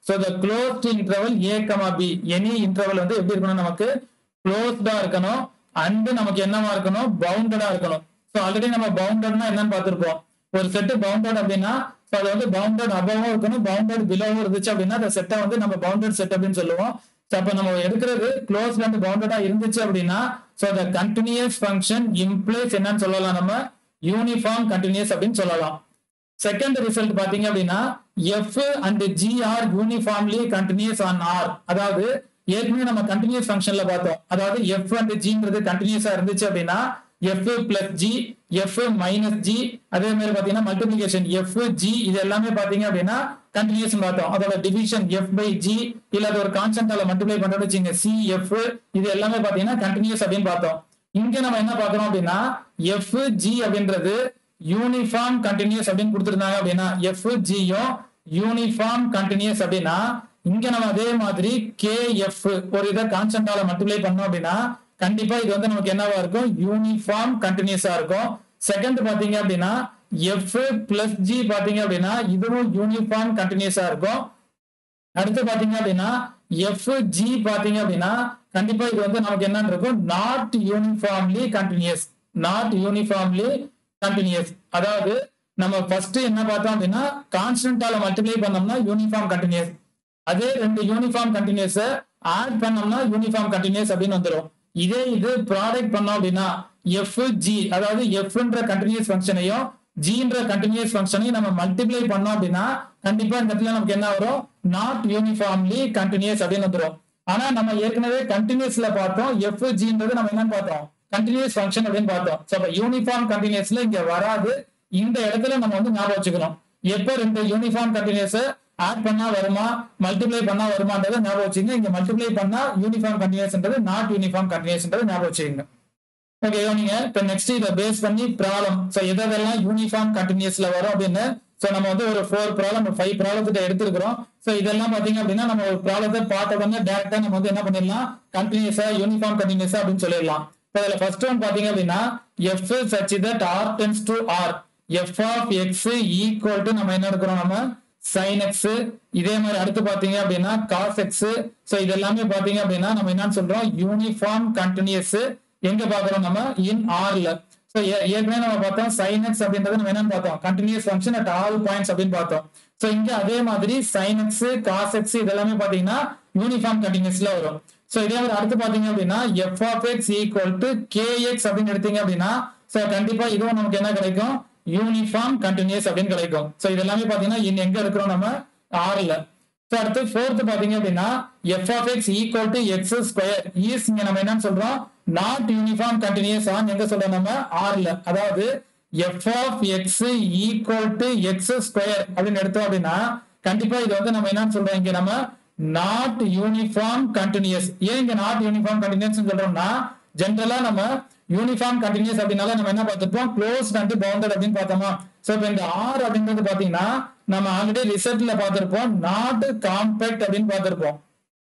so the closed interval a comma b any interval வந்து எப்படி இருக்கணும் நமக்கு க்ளோஸ்டா இருக்கணும் அண்ட் நமக்கு என்னவா இருக்கணும் பவுண்டடா இருக்கணும் ஸோ ஆல்ரெடி நம்ம பவுண்டட்னா என்னன்னு பார்த்திருப்போம் ஒரு செட்டு பவுண்டட் அப்படின்னா ஸோ அது வந்து பவுண்டட் அபவும் இருக்கணும் பவுண்டட் பிலோவும் இருந்துச்சு அப்படின்னா அந்த செட்டை வந்து நம்ம பவுண்டட் செட் அப்படின்னு சொல்லுவோம் ஸோ அப்போ நம்ம எடுக்கிறது க்ளோஸ்ல இருந்து பவுண்டடா இருந்துச்சு அப்படின்னா so the continuous function implies என்னன்னு சொல்லலாம் நம்ம யூனிஃபார்ம் கண்டினியூஸ் அப்படின்னு சொல்லலாம் செகண்ட் ரிசல்ட் பாத்தீங்க அப்படின்னா f and g are uniformly continuous on R அதாவது ஏற்கனவே நம்ம கண்டினியூஸ் ஃபங்க்ஷன்ல பார்த்தோம் அதாவது எஃப் அண்ட் ஜின்றது கண்டினியூஸா இருந்துச்சு அப்படின்னா f plus g f minus g அதே மாதிரி பாத்தீங்கன்னா மல்டிபிளிகேஷன் எஃப் ஜி இது எல்லாமே பாத்தீங்க அப்படின்னா கண்டினியூஸ் பார்த்தோம் அதோட டிவிஷன் எஃப் பை ஜி இல்ல அது ஒரு கான்ஸ்டன்டால மல்டிப்ளை பண்றோம்னு வச்சுங்க சி எஃப் இது எல்லாமே பாத்தீங்கன்னா கண்டினியூஸ் அப்படின்னு பார்த்தோம் இங்க நம்ம என்ன பாக்குறோம் அப்படின்னா எஃப் ஜி அப்படின்றது யூனிஃபார்ம் கண்டினியூஸ் அப்படின்னு கொடுத்துருந்தாங்க அப்படின்னா எஃப் ஜியும் யூனிஃபார்ம் கண்டினியூஸ் அப்படின்னா இங்க நம்ம அதே மாதிரி கே எஃப் ஒரு இதை கான்ஸ்டன்டால மல்டிப்ளை பண்ணோம் அப்படின்னா கண்டிப்பா இது வந்து நமக்கு என்னவா இருக்கும் யூனிஃபார்ம் கண்டினியூஸா இருக்கும் செகண்ட் பாத்தீங்க அப்படின்னா எஃப் பிளஸ் ஜி பாத்தீங்க அப்படின்னா இதுவும் யூனிஃபார்ம் கண்டினியூஸா இருக்கும் அடுத்து பாத்தீங்க அப்படின்னா எஃப் ஜி பாத்தீங்க அப்படின்னா கண்டிப்பா இது வந்து நமக்கு என்னன்னு இருக்கும் not uniformly continuous not uniformly continuous அதாவது நம்ம ஃபர்ஸ்ட் என்ன பார்த்தோம் அப்படின்னா கான்ஸ்டன்டால மல்டிப்ளை பண்ணோம்னா யூனிஃபார்ம் கண்டினியூஸ் அதே ரெண்டு யூனிஃபார்ம் கண்டினியூஸ் ஆட் பண்ணோம்னா யூனிஃபார்ம் கண்டினியூஸ் அப்படின்னு வந்துடும் இதே இது ப்ராடக்ட் பண்ணோம் அப்படின்னா எஃப் ஜி அதாவது எஃப்ன்ற கண்டினியூஸ் ஃபங்க்ஷனையும் ஜின்ற கண்டினியூஸ் ஃபங்க்ஷனையும் நம்ம மல்டிப்ளை பண்ணோம் அப்படின்னா கண்டிப்பா இந்த இடத்துல நமக்கு என்ன வரும் நாட் யூனிஃபார்ம்லி கண்டினியூஸ் அப்படின்னு வந்துடும் ஆனா நம்ம ஏற்கனவே கண்டினியூஸ்ல பார்த்தோம் எஃப் ஜின்றது நம்ம என்னன்னு பார்த்தோம் கண்டினியூஸ் ஃபங்க்ஷன் அப்படின்னு பார்த்தோம் ஸோ அப்ப யூனிஃபார்ம் கண்டினியூஸ்ல இங்க வராது இந்த இடத்துல நம்ம வந்து ஞாபகம் வச்சுக்கணும் எப்ப ரெண்டு யூனிஃபார்ம் கண்டினியூஸ் ஆட் பண்ணா வருமா மல்டிப்ளை பண்ணா வருமான்றதை ஞாபகம் வச்சுங்க இங்க மல்டிப்ளை பண்ணா யூனிஃபார்ம் கண்டினியூஸ்ன்றது நாட் யூனிஃபார்ம் கண்டினியூஸ்ன்றது ஞாபகம் வச்சுக்கோங்க ஓகே நீங்க இப்ப நெக்ஸ்ட் இதை பேஸ் பண்ணி ப்ராப்ளம் ஸோ எதெல்லாம் யூனிஃபார்ம் கண்டினியூஸ்ல வரும் அப்படின்னு ஸோ நம்ம வந்து ஒரு ஃபோர் ப்ராப்ளம் ஃபைவ் ப்ராப்ளத்திட்ட எடுத்துருக்கிறோம் ஸோ இதெல்லாம் பாத்தீங்க அப்படின்னா நம்ம ஒரு ப்ராப்ளத்தை பார்த்த உடனே டேரக்டா நம்ம வந்து என்ன பண்ணிடலாம் கண்டினியூஸா யூனிஃபார்ம் கண்டினியூஸா அப்படின்னு சொல்லிடலாம் இப்போ இதுல ஃபர்ஸ்ட் ஒன் பாத்தீங்க அப்படின்னா f such that R tends to R f of x equal to நம்ம என்ன எடுக்கிறோம் நம்ம சைன் எக்ஸ் இதே மாதிரி அடுத்து பாத்தீங்க அப்படின்னா காஸ் எக்ஸ் ஸோ இது எல்லாமே பாத்தீங்க அப்படின்னா நம்ம என்னன்னு சொல்றோம் யூனிஃபார்ம் கண்டினியூஸ் எங்க பாக்குறோம் நம்ம இன் ஆர்ல ஸோ ஏற்கனவே நம்ம பார்த்தோம் சைன் எக்ஸ் அப்படின்றது நம்ம என்னன்னு பார்த்தோம் continuous function at all points அப்படின்னு பார்த்தோம் ஸோ இங்க அதே மாதிரி சைன் எக்ஸ் காஸ் எக்ஸ் இதெல்லாமே பாத்தீங்கன்னா யூனிஃபார்ம் கண்டினியூஸ்ல வரும் ஸோ இதே மாதிரி அடுத்து பாத்தீங்க அப்படின்னா f of x equal to k x அப்படின்னு எடுத்தீங்க அப்படின்னா ஸோ கண்டிப்பா இதுவும் நமக்கு என்ன கிடைக்கும் யூனிஃபார்ம் கண்டினியூஸ் அப்படின்னு கிடைக்கும் ஸோ இது எல்லாமே பாத்தீங்கன்னா இன் எங்க இருக்கிறோம் நம்ம ஆர்ல ஸோ அடுத்து ஃபோர்த் பாத்தீங்க அப்படின்னா f of x equal to x square is இங்க நம்ம என்னன்னு சொல்றோம் நாட் யூனிஃபார்ம் கண்டினியூஸ் ஆன் எங்க சொல்றோம் நம்ம ஆர்ல அதாவது f of x equal to x square அப்படின்னு எடுத்தோம் அப்படின்னா கண்டிப்பா இது வந்து நம்ம என்னன்னு சொல்றோம் இங்க நம்ம நாட் யூனிஃபார்ம் கண்டினியூஸ் ஏன் இங்க நாட் யூனிஃபார்ம் கண்டினியூஸ் சொல்றோம்னா ஜென்ரலா நம்ம யூனிஃபார்ம் கண்டினியூஸ் அப்படின்னால நம்ம என்ன பார்த்திருப்போம் க்ளோஸ் அண்ட் பவுண்டட் அப்படின்னு பார்த்தோமா சோ இப்போ இந்த ஆர் அப்படின்றது பாத்தீங்கன்னா நம்ம ஆல்ரெடி ரிசல்ட்ல பார்த்திருப்போம் நாட் காம்பேக்ட் அப்படின்னு பார்த்திருப்போம்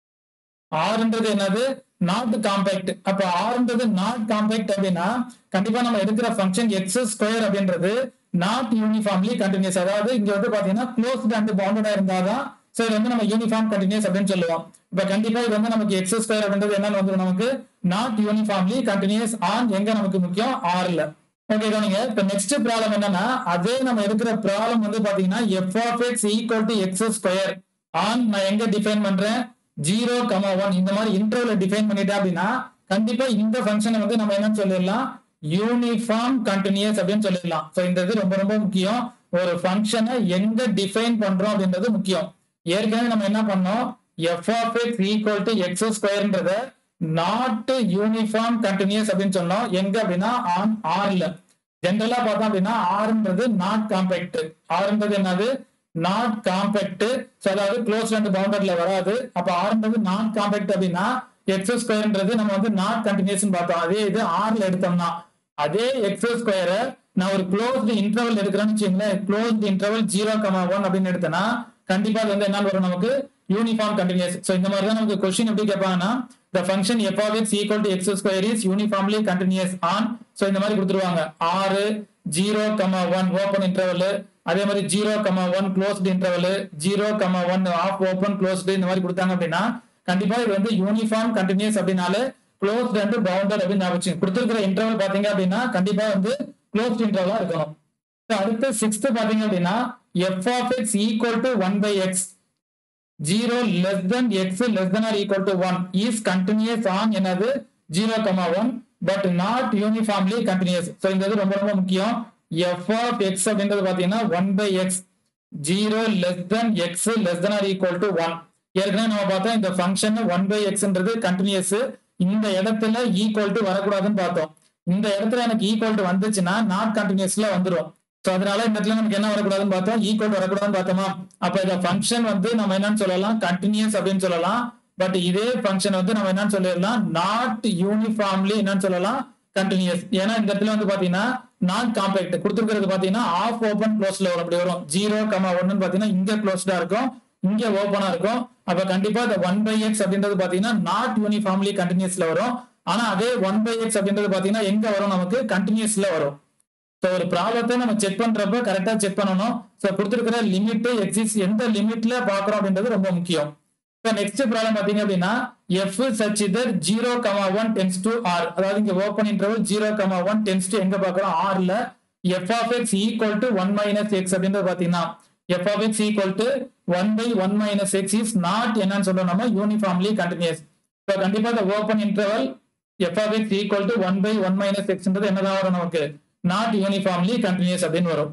ஆறுன்றது என்னது நாட் காம்பேக்ட் அப்ப ஆறுன்றது நாட் காம்பேக்ட் அப்படின்னா கண்டிப்பா நம்ம எடுக்கிற ஃபங்க்ஷன் எக்ஸ் ஸ்கொயர் அப்படின்றது நாட் யூனிஃபார்ம்லி கண்டினியூஸ் அதாவது இங்க வந்து பாத்தீங்கன்னா க்ளோஸ்ட் அண்ட் பவுண்டடா இருந்தாதான் சோ இது வந்து நம்ம யூனிஃபார்ம் கண்டினியூஸ் அப்படின்னு சொல்லுவோம் இப்ப கண்டிப்பா இது வந்து நமக்கு எக்ஸ் ஸ்கொயர் அப்படின்றது என்னன்னு வந்துடும் நமக்கு நாட் யூனிஃபார்ம்லி கண்டினியூஸ் ஆன் எங்க நமக்கு முக்கியம் ஆர்ல ஓகே கவனிங்க இப்ப நெக்ஸ்ட் ப்ராப்ளம் என்னன்னா அதே நம்ம எடுக்கிற ப்ராப்ளம் வந்து பாத்தீங்கன்னா f of x equal to x square on நான் எங்க டிஃபைன் பண்றேன் ஜீரோ கமா ஒன் இந்த மாதிரி இன்டர்வல டிஃபைன் பண்ணிட்டேன் அப்படின்னா கண்டிப்பா இந்த ஃபங்க்ஷனை வந்து நம்ம என்னன்னு சொல்லிடலாம் யூனிஃபார்ம் கண்டினியூஸ் அப்படின்னு சொல்லிடலாம் சோ இந்த இது ரொம்ப ரொம்ப முக்கியம் ஒரு ஃபங்க்ஷனை எங்க டிஃபைன் பண்றோம் அப்படின்றது முக்கியம் ஏற்கனவே நம்ம என்ன பண்ணோம் f of x equal to x ஸ்கொயர்ன்றத நாட் யூனிஃபார்ம் கண்டினியூஸ் அப்படின்னு சொன்னோம் எங்க அப்படின்னா ஆன் ஆர்ல ஜென்ரலா பார்த்தோம் அப்படின்னா ஆர்ன்றது நாட் காம்பேக்ட் ஆர்ன்றது என்னது நாட் காம்பேக்ட் அதாவது க்ளோஸ் அண்ட் பவுண்டர்ல வராது அப்ப ஆர்ன்றது நாட் காம்பேக்ட் அப்படின்னா எக்ஸ் ஸ்கொயர்ன்றது நம்ம வந்து நாட் கண்டினியூஸ் பார்த்தோம் அதே இது ஆர்ல எடுத்தோம்னா அதே எக்ஸ் ஸ்கொயரை நான் ஒரு க்ளோஸ்டு இன்டர்வல் எடுக்கிறேன்னு வச்சுங்களேன் closed interval zero comma one அப்படின்னு எடுத்தேன்னா கண்டிப்பா அது வந்து என்ன வரும் நமக்கு யூனிஃபார்ம் கண்டினியூஸ் சோ இந்த மாதிரி தான் நமக்கு கொஸ்டின் எப்படி கேட்பாங்கன்னா the function f of x equal to x square is uniformly continuous on so இந்த மாதிரி கொடுத்துருவாங்க ஆறு zero comma one open interval அதே மாதிரி zero comma one closed interval zero comma one half open closed இந்த மாதிரி கொடுத்தாங்க அப்படின்னா கண்டிப்பா இது வந்து யூனிஃபார்ம் கண்டினியூஸ் அப்படின்னாலே க்ளோஸ்ட் அண்ட் பவுண்டட் அப்படின்னு ஞாபகம் கொடுத்துருக்கிற இன்டர்வல் பாத்தீங்க அப்படின்னா கண்டிப்பா வந்து க்ளோஸ்ட் இன்டர்வலா இருக்கணும் So, அடுத்து சிக்ஸ்த் பாத்தீங்க அப்படின்னா f of x equal to one by x zero less than x less than or equal to one is continuous on என்னது zero comma one but not uniformly continuous so இந்த இது ரொம்ப ரொம்ப முக்கியம் F of x அப்படின்றது பாத்தீங்கன்னா one by x zero less than x less than or equal to one ஏற்கனவே நம்ம பார்த்தோம் இந்த ஃபங்க்ஷன் ஒன் பை எக்ஸ்ன்றது கண்டினியூஸ் இந்த இடத்துல ஈக்குவல் டு வரக்கூடாதுன்னு பார்த்தோம் இந்த இடத்துல எனக்கு ஈக்குவல் டு வந்துச்சுன்னா நாட் கண்டினியூஸ்ல வந்துரும் ஸோ அதனால இந்த இடத்துல நமக்கு என்ன வரக்கூடாதுன்னு பார்த்தோம் ஈக்குவல் வரக்கூடாதுன்னு பார்த்தோமா அப்ப இந்த ஃபங்க்ஷன் வந்து நம்ம என்னன்னு சொல்லலாம் கண்டினியூஸ் அப்படின்னு சொல்லலாம் பட் இதே ஃபங்க்ஷன் வந்து நம்ம என்னன்னு சொல்லிடலாம் நாட் யூனிஃபார்ம்லி என்னன்னு சொல்லலாம் கண்டினியூஸ் ஏன்னா இந்த இடத்துல வந்து பாத்தீங்கன்னா நாட் காம்பேக்ட் கொடுத்துருக்கிறது பாத்தீங்கன்னா ஆஃப் ஓப்பன் க்ளோஸ்ல வரும் அப்படி வரும் ஜீரோ கமா ஒன்னு பாத்தீங்கன்னா இங்க க்ளோஸ்டா இருக்கும் இங்க ஓப்பனா இருக்கும் அப்ப கண்டிப்பா இந்த ஒன் பை எக்ஸ் அப்படின்றது பாத்தீங்கன்னா நாட் யூனிஃபார்ம்லி கண்டினியூஸ்ல வரும் ஆனா அதே ஒன் பை எக்ஸ் அப்படின்றது பாத்தீங்கன்னா எங்க வரும் நமக்கு கண்டினியூஸ்ல வரும் ஸோ ஒரு ப்ராப்ளத்தை நம்ம செக் பண்றப்ப கரெக்டா செக் பண்ணணும் ஸோ கொடுத்துருக்கிற லிமிட் எக்ஸிஸ் எந்த லிமிட்ல பாக்குறோம் அப்படின்றது ரொம்ப முக்கியம் இப்போ நெக்ஸ்ட் ப்ராப்ளம் பாத்தீங்க அப்படின்னா f such either zero comma one tends to R அதாவது இங்க open interval zero comma one tends to எங்க பாக்குறோம் ஆர்ல f of x equal to one minus x அப்படின்றது பாத்தீங்கன்னா f of x equal to one by one minus x is not என்னன்னு சொல்றோம் நம்ம யூனிஃபார்ம்லி கண்டினியூஸ் ஸோ கண்டிப்பா இந்த open interval f of x equal to one by one minus எக்ஸ்ன்றது என்னதான் வரும் நமக்கு நாட் யூனிஃபார்ம்லி கண்டினியூஸ் அப்படின்னு வரும்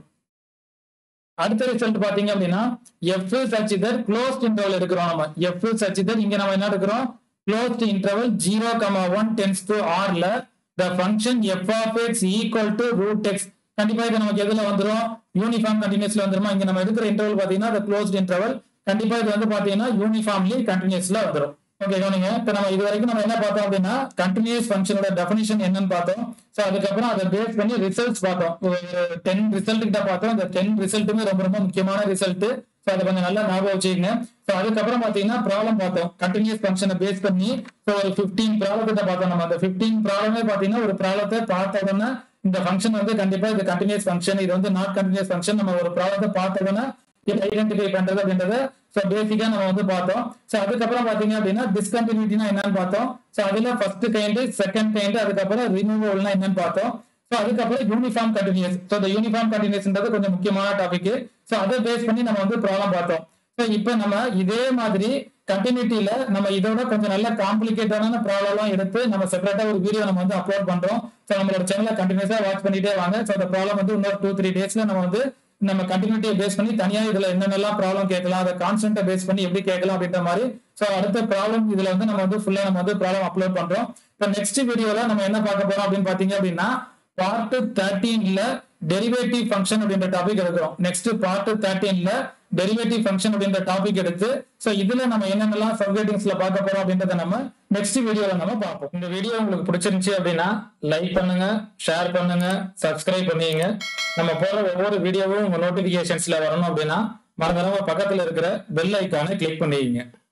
அடுத்த ரிசல்ட் பாத்தீங்க அப்படின்னா f such either closed interval எடுக்கிறோம் நம்ம எஃப் சச் இதர் இங்க நம்ம என்ன எடுக்கிறோம் closed interval zero comma one tends to ஆர்ல the function f of x equal to root x கண்டிப்பா இது நமக்கு எதுல வந்துரும் யூனிஃபார்ம் கண்டினியூஸ்ல வந்துருமா இங்க நம்ம எடுக்கிற இன்டர்வல் பாத்தீங்கன்னா க்ளோஸ்ட் இன்டர்வல் கண்டிப்பா இது வந்து பாத்தீங்கன்னா யூனிஃபார்ம்லி கண்டினியூஸ்ல வந்துரும் ஓகே கவனிங்க இப்ப நம்ம இது வரைக்கும் நம்ம என்ன பார்த்தோம் அப்படின்னா கண்டினியூஸ் ஃபங்க்ஷனோட டெஃபினிஷன் என்னன்னு பார்த்தோம் சோ அதுக்கப்புறம் அதை பேஸ் பண்ணி ரிசல்ட்ஸ் பார்த்தோம் ஒரு டென் ரிசல்ட் கிட்ட பார்த்தோம் இந்த டென் ரிசல்ட்டுமே ரொம்ப ரொம்ப முக்கியமான ரிசல்ட் சோ அதை கொஞ்சம் நல்லா ஞாபகம் வச்சுக்கோங்க சோ அதுக்கப்புறம் பாத்தீங்கன்னா ப்ராப்ளம் பார்த்தோம் கண்டினியூஸ் ஃபங்க்ஷனை பேஸ் பண்ணி சோ ஒரு பிப்டீன் ப்ராப்ளம் கிட்ட பார்த்தோம் நம்ம அந்த பிப்டீன் ப்ராப்ளமே பாத்தீங்கன்னா ஒரு ப்ராப்ளத்தை பார்த்த உடனே இந்த ஃபங்க்ஷன் வந்து கண்டிப்பா இது கண்டினியூஸ் ஃபங்க்ஷன் இது வந்து நாட் கண்டினியூஸ் ஃபங்க்ஷன் நம்ம ஒரு ப்ராப்ளத்தை பார்த்த உடனே ஐடென்டிஃபை பண்றது அப்படின்றத சோ பேசிக்கா நம்ம வந்து பார்த்தோம் சோ அதுக்கப்புறம் பாத்தீங்க அப்படின்னா டிஸ்கண்டினியூட்டினா என்னன்னு பார்த்தோம் சோ அதுல ஃபர்ஸ்ட் கைண்ட் செகண்ட் கைண்ட் அதுக்கப்புறம் ரிமூவல்னா என்னன்னு பார்த்தோம் சோ அதுக்கப்புறம் யூனிஃபார்ம் கண்டினியூஸ் சோ இந்த யூனிஃபார்ம் கண்டினியூஸ்ன்றது கொஞ்சம் முக்கியமான டாபிக் சோ அதை பேஸ் பண்ணி நம்ம வந்து ப்ராப்ளம் பார்த்தோம் சோ இப்போ நம்ம இதே மாதிரி கண்டினியூட்டில நம்ம இதோட கொஞ்சம் நல்ல காம்ப்ளிகேட்டடான ப்ராப்ளம் எடுத்து நம்ம செப்பரேட்டா ஒரு வீடியோ நம்ம வந்து அப்லோட் பண்றோம் சோ நம்மளோட சேனலை கண்டினியூஸா வாட்ச் பண்ணிட்டே வாங்க சோ அந்த ப்ராப்ளம் வந்து இன்னொரு டூ த்ரீ டேஸ்ல நம்ம வந்து நம்ம கண்டினியூட்டியை பேஸ் பண்ணி தனியா இதுல என்னென்னலாம் ப்ராப்ளம் கேட்கலாம் அதை கான்சென்ட்டை பேஸ் பண்ணி எப்படி கேட்கலாம் அப்படின்ற மாதிரி சோ அடுத்த ப்ராப்ளம் இதுல வந்து நம்ம வந்து ஃபுல்லா நம்ம வந்து ப்ராப்ளம் அப்லோட் பண்றோம் இப்போ நெக்ஸ்ட் வீடியோல நம்ம என்ன பார்க்க போறோம் அப்படின்னு பாத்தீங்க அப்படின்னா பார்ட் தேர்ட்டீன்ல டெரிவேட்டிவ் ஃபங்க்ஷன் அப்படின்ற டாபிக் எடுக்கிறோம் நெக்ஸ்ட் பார்ட் தேர்ட்டீன்ல டெரிவேட்டிவ் ஃபங்க்ஷன் அப்படின்ற டாபிக் எடுத்து சோ இதுல நம்ம என்னென்னலாம் சப்ஜெக்டிங்ஸ்ல பார்க்க போறோம் அப்படின்றத நம்ம நெக்ஸ்ட் வீடியோல நம்ம பார்ப்போம் இந்த வீடியோ உங்களுக்கு பிடிச்சிருந்துச்சு அப்படின்னா லைக் பண்ணுங்க ஷேர் பண்ணுங்க சப்ஸ்கிரைப் பண்ணிங்க நம்ம போற ஒவ்வொரு வீடியோவும் உங்க நோட்டிபிகேஷன்ஸ்ல வரணும் அப்படின்னா மறந்துடாம பக்கத்துல இருக்கிற பெல் ஐக்கானை கிளிக் பண்ணிங்க